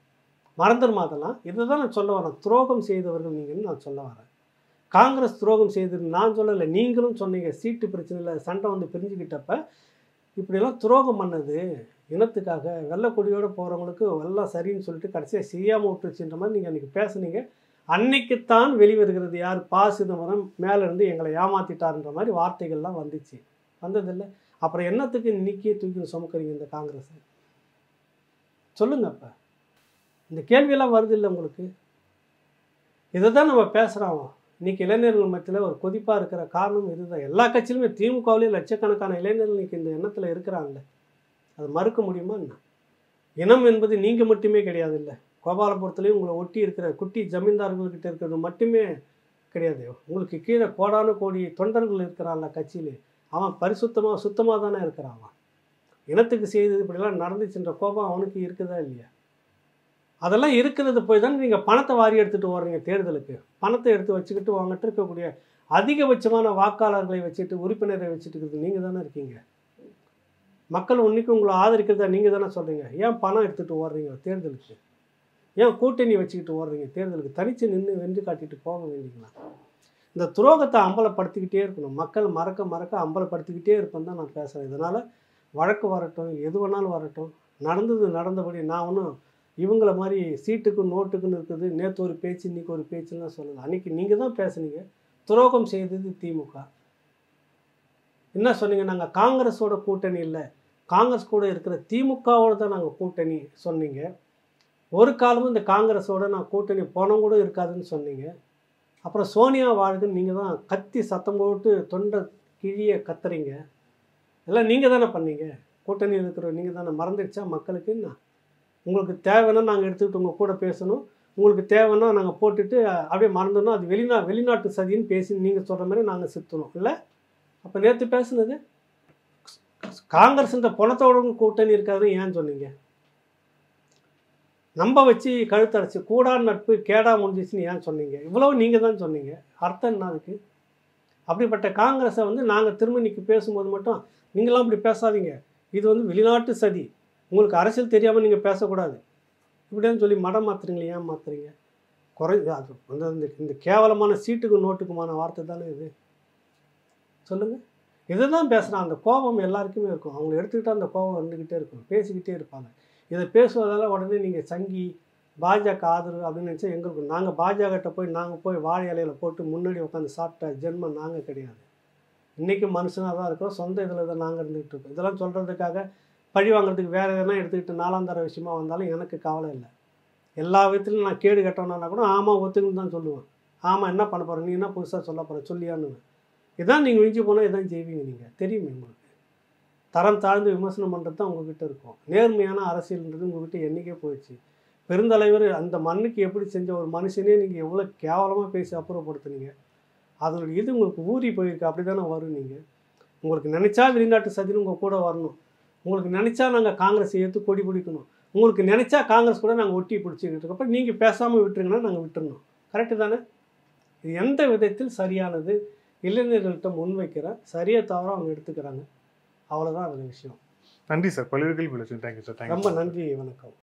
மறந்துடுமா அதெல்லாம் இதை தான் நான் சொல்ல வரேன் துரோகம் செய்தவர்கள் நீங்கன்னு நான் சொல்ல வரேன் காங்கிரஸ் துரோகம் செய்தது நான் சொல்லலை நீங்களும் சொன்னீங்க சீட்டு பிரச்சனையில் சண்டை வந்து பிரிஞ்சுக்கிட்டப்ப இப்படியெல்லாம் துரோகம் பண்ணது இனத்துக்காக வெள்ளைக்கொடியோடு போகிறவங்களுக்கு எல்லாம் சரின்னு சொல்லிட்டு கடைசியாக செய்யாமல் விட்டுருச்சுன்ற மாதிரி நீங்கள் அன்றைக்கி பேசுனீங்க அன்னைக்குத்தான் வெளிவருகிறது யார் பா சிதம்பரம் மேலே இருந்து எங்களை ஏமாத்திட்டாருன்ற மாதிரி வார்த்தைகள்லாம் வந்துச்சு வந்ததில்லை அப்புறம் என்னத்துக்கு இன்னைக்கே தூக்கி சுமக்கிறீங்க இந்த காங்கிரஸ் சொல்லுங்க அப்போ இந்த கேள்வியெல்லாம் வருது இல்லை உங்களுக்கு இதை தான் நம்ம பேசுகிறோம் இன்னைக்கு இளைஞர்கள் மத்தியில் ஒரு கொதிப்பாக இருக்கிற காரணம் இதுதான் எல்லா கட்சியிலுமே திமுகவிலேயே லட்சக்கணக்கான இளைஞர்கள் இன்னைக்கு இந்த எண்ணத்தில் இருக்கிறாங்கல்ல அது மறுக்க முடியுமா என்ன இனம் என்பது நீங்கள் மட்டுமே கிடையாது இல்லை கோபாலபுரத்துலேயும் உங்களை ஒட்டி இருக்கிற குட்டி ஜமீன்தார்கள்கிட்ட இருக்கிறது மட்டுமே கிடையாது உங்களுக்கு கீழே கோடான கோடி தொண்டர்கள் இருக்கிறான்ல கட்சியிலே அவன் பரிசுத்தமாக சுத்தமாக தானே இருக்கிறான் அவன் இனத்துக்கு செய்தது இப்படிலாம் நடந்துச்சுன்ற கோபம் அவனுக்கு இருக்குதா இல்லையா அதெல்லாம் இருக்கிறது போய் தானே நீங்கள் பணத்தை வாரி எடுத்துகிட்டு ஓடுறீங்க தேர்தலுக்கு பணத்தை எடுத்து வச்சுக்கிட்டு உங்ககிட்ட இருக்கக்கூடிய அதிகபட்சமான வாக்காளர்களை வச்சுட்டு உறுப்பினரை வச்சுட்டு இருக்கிறது நீங்கள் தானே இருக்கீங்க மக்கள் உன்னைக்கு உங்களை ஆதரிக்கிறதா நீங்கள் தானே சொல்கிறீங்க ஏன் பணம் எடுத்துகிட்டு ஓடுறீங்க தேர்தலுக்கு ஏன் கூட்டணி வச்சுக்கிட்டு ஓடுறீங்க தேர்தலுக்கு தனித்து நின்று வென்று காட்டிட்டு போக வேண்டிங்களா இந்த துரோகத்தை அம்பலப்படுத்திக்கிட்டே இருக்கணும் மக்கள் மறக்க மறக்க அம்பலப்படுத்திக்கிட்டே இருப்பேன் தான் நான் பேசுகிறேன் இதனால் வழக்கு வரட்டும் எது வேணாலும் வரட்டும் நடந்தது நடந்தபடி நான் ஒன்றும் இவங்கள மாதிரி சீட்டுக்கு நோட்டுக்குன்னு இருக்குது நேற்று ஒரு பேச்சு இன்னைக்கு ஒரு பேச்சுலாம் சொல்லலை அன்றைக்கி நீங்கள் தான் பேசுனீங்க துரோகம் செய்தது திமுக என்ன சொன்னீங்க நாங்கள் காங்கிரஸோட கூட்டணி இல்லை காங்கிரஸ் கூட இருக்கிற திமுகவோட தான் நாங்கள் கூட்டணி சொன்னீங்க ஒரு காலமும் இந்த காங்கிரஸோட நான் கூட்டணி போனோம் கூட இருக்காதுன்னு சொன்னீங்க அப்புறம் சோனியா வாழ்கன்னு நீங்கள் தான் கத்தி சத்தம் போட்டு தொண்டை கிழிய கத்துறீங்க எல்லாம் நீங்கள் தானே பண்ணீங்க கூட்டணி இருக்கிற நீங்கள் தானே மறந்துடுச்சா மக்களுக்கு என்ன உங்களுக்கு தேவைன்னா நாங்கள் எடுத்துக்கிட்டு உங்கள் கூட பேசணும் உங்களுக்கு தேவைன்னா நாங்கள் போட்டுட்டு அப்படியே மறந்துடணும் அது வெளிநா வெளிநாட்டு சதின்னு பேசி நீங்கள் சொல்கிற மாதிரி நாங்கள் சித்தணும் இல்லை அப்போ நேற்று பேசுனது காங்கிரஸ் இந்த பணத்தோட கூட்டணி இருக்காதுன்னு ஏன் சொன்னீங்க நம்ப வச்சு கழுத்தடைச்சு கூடா நட்பு கேடா முடிஞ்சிச்சுன்னு ஏன் சொன்னீங்க இவ்வளவு நீங்கள் தான் சொன்னீங்க அர்த்தம் என்ன அதுக்கு அப்படிப்பட்ட காங்கிரஸை வந்து நாங்கள் திரும்ப இன்னைக்கு பேசும்போது மட்டும் நீங்களாம் அப்படி பேசாதீங்க இது வந்து வெளிநாட்டு சதி உங்களுக்கு அரசியல் தெரியாமல் நீங்கள் பேசக்கூடாது இப்படின்னு சொல்லி மடம் மாத்துறீங்களே ஏன் மாத்துறீங்க குறை அது வந்து இந்த இந்த கேவலமான சீட்டுக்கு நோட்டுக்குமான வார்த்தை தானே இது சொல்லுங்கள் இதை தான் பேசுகிறான் அந்த கோபம் எல்லாருக்குமே இருக்கும் அவங்க எடுத்துக்கிட்டால் அந்த கோபம் வந்துக்கிட்டே இருக்கும் பேசிக்கிட்டே இருப்பாங்க இதை பேசுவதால் உடனே நீங்கள் சங்கி பாஜக ஆதரவு அப்படின்னு நினச்சா எங்களுக்கு நாங்கள் பாஜகட்ட போய் நாங்கள் போய் வாழை இலையில போட்டு முன்னாடி உட்காந்து சாப்பிட்ட ஜென்மம் நாங்கள் கிடையாது இன்றைக்கும் மனுஷனாக தான் இருக்கிறோம் சொந்த இதில் தான் நாங்கள் இருந்துகிட்டு இருக்கோம் இதெல்லாம் சொல்கிறதுக்காக பழி வாங்குறதுக்கு வேறு எதனா எடுத்துக்கிட்டு நாலாந்தர விஷயமா வந்தாலும் எனக்கு கவலை இல்லை எல்லா விதத்துலையும் நான் கேடு கட்டணும்னா கூட ஆமாம் ஒத்துக்குன்னு தான் சொல்லுவேன் ஆமாம் என்ன பண்ண போகிற நீ என்ன புதுசாக சொல்ல போகிற சொல்லியான்னு இதான் நீங்கள் விஞ்சி போனால் இதான் செய்வீங்க நீங்கள் தெரியுமே உங்களுக்கு தரம் தாழ்ந்து விமர்சனம் பண்ணுறது தான் உங்ககிட்ட இருக்கும் நேர்மையான அரசியல்ன்றது உங்ககிட்ட என்றைக்கே போயிடுச்சு பெருந்தலைவர் அந்த மண்ணுக்கு எப்படி செஞ்ச ஒரு மனுஷனே நீங்கள் எவ்வளோ கேவலமாக பேசி அப்புறப்படுத்துனீங்க அதோட இது உங்களுக்கு ஊறி போயிருக்கு அப்படி தானே வரும் நீங்கள் உங்களுக்கு நினச்சா வெளிநாட்டு சதின்னு உங்கள் கூட வரணும் உங்களுக்கு நினச்சா நாங்கள் காங்கிரஸ் ஏற்று கொடி பிடிக்கணும் உங்களுக்கு நினச்சா காங்கிரஸ் கூட நாங்கள் ஒட்டி பிடிச்சிக்கிட்டு இருக்கோம் அப்போ நீங்கள் பேசாமல் விட்டுருங்கன்னா நாங்கள் விட்டுறணும் கரெக்டு தானே இது எந்த விதத்தில் சரியானது இளைஞர்கள்ட்ட முன்வைக்கிற சரியாக தவிர அவங்க எடுத்துக்கிறாங்க அவ்வளோதான் அதில் விஷயம் நன்றி சார் பல்வேறு கேள்வி தேங்க்யூ சார் தேங்க்யூ ரொம்ப நன்றி வணக்கம்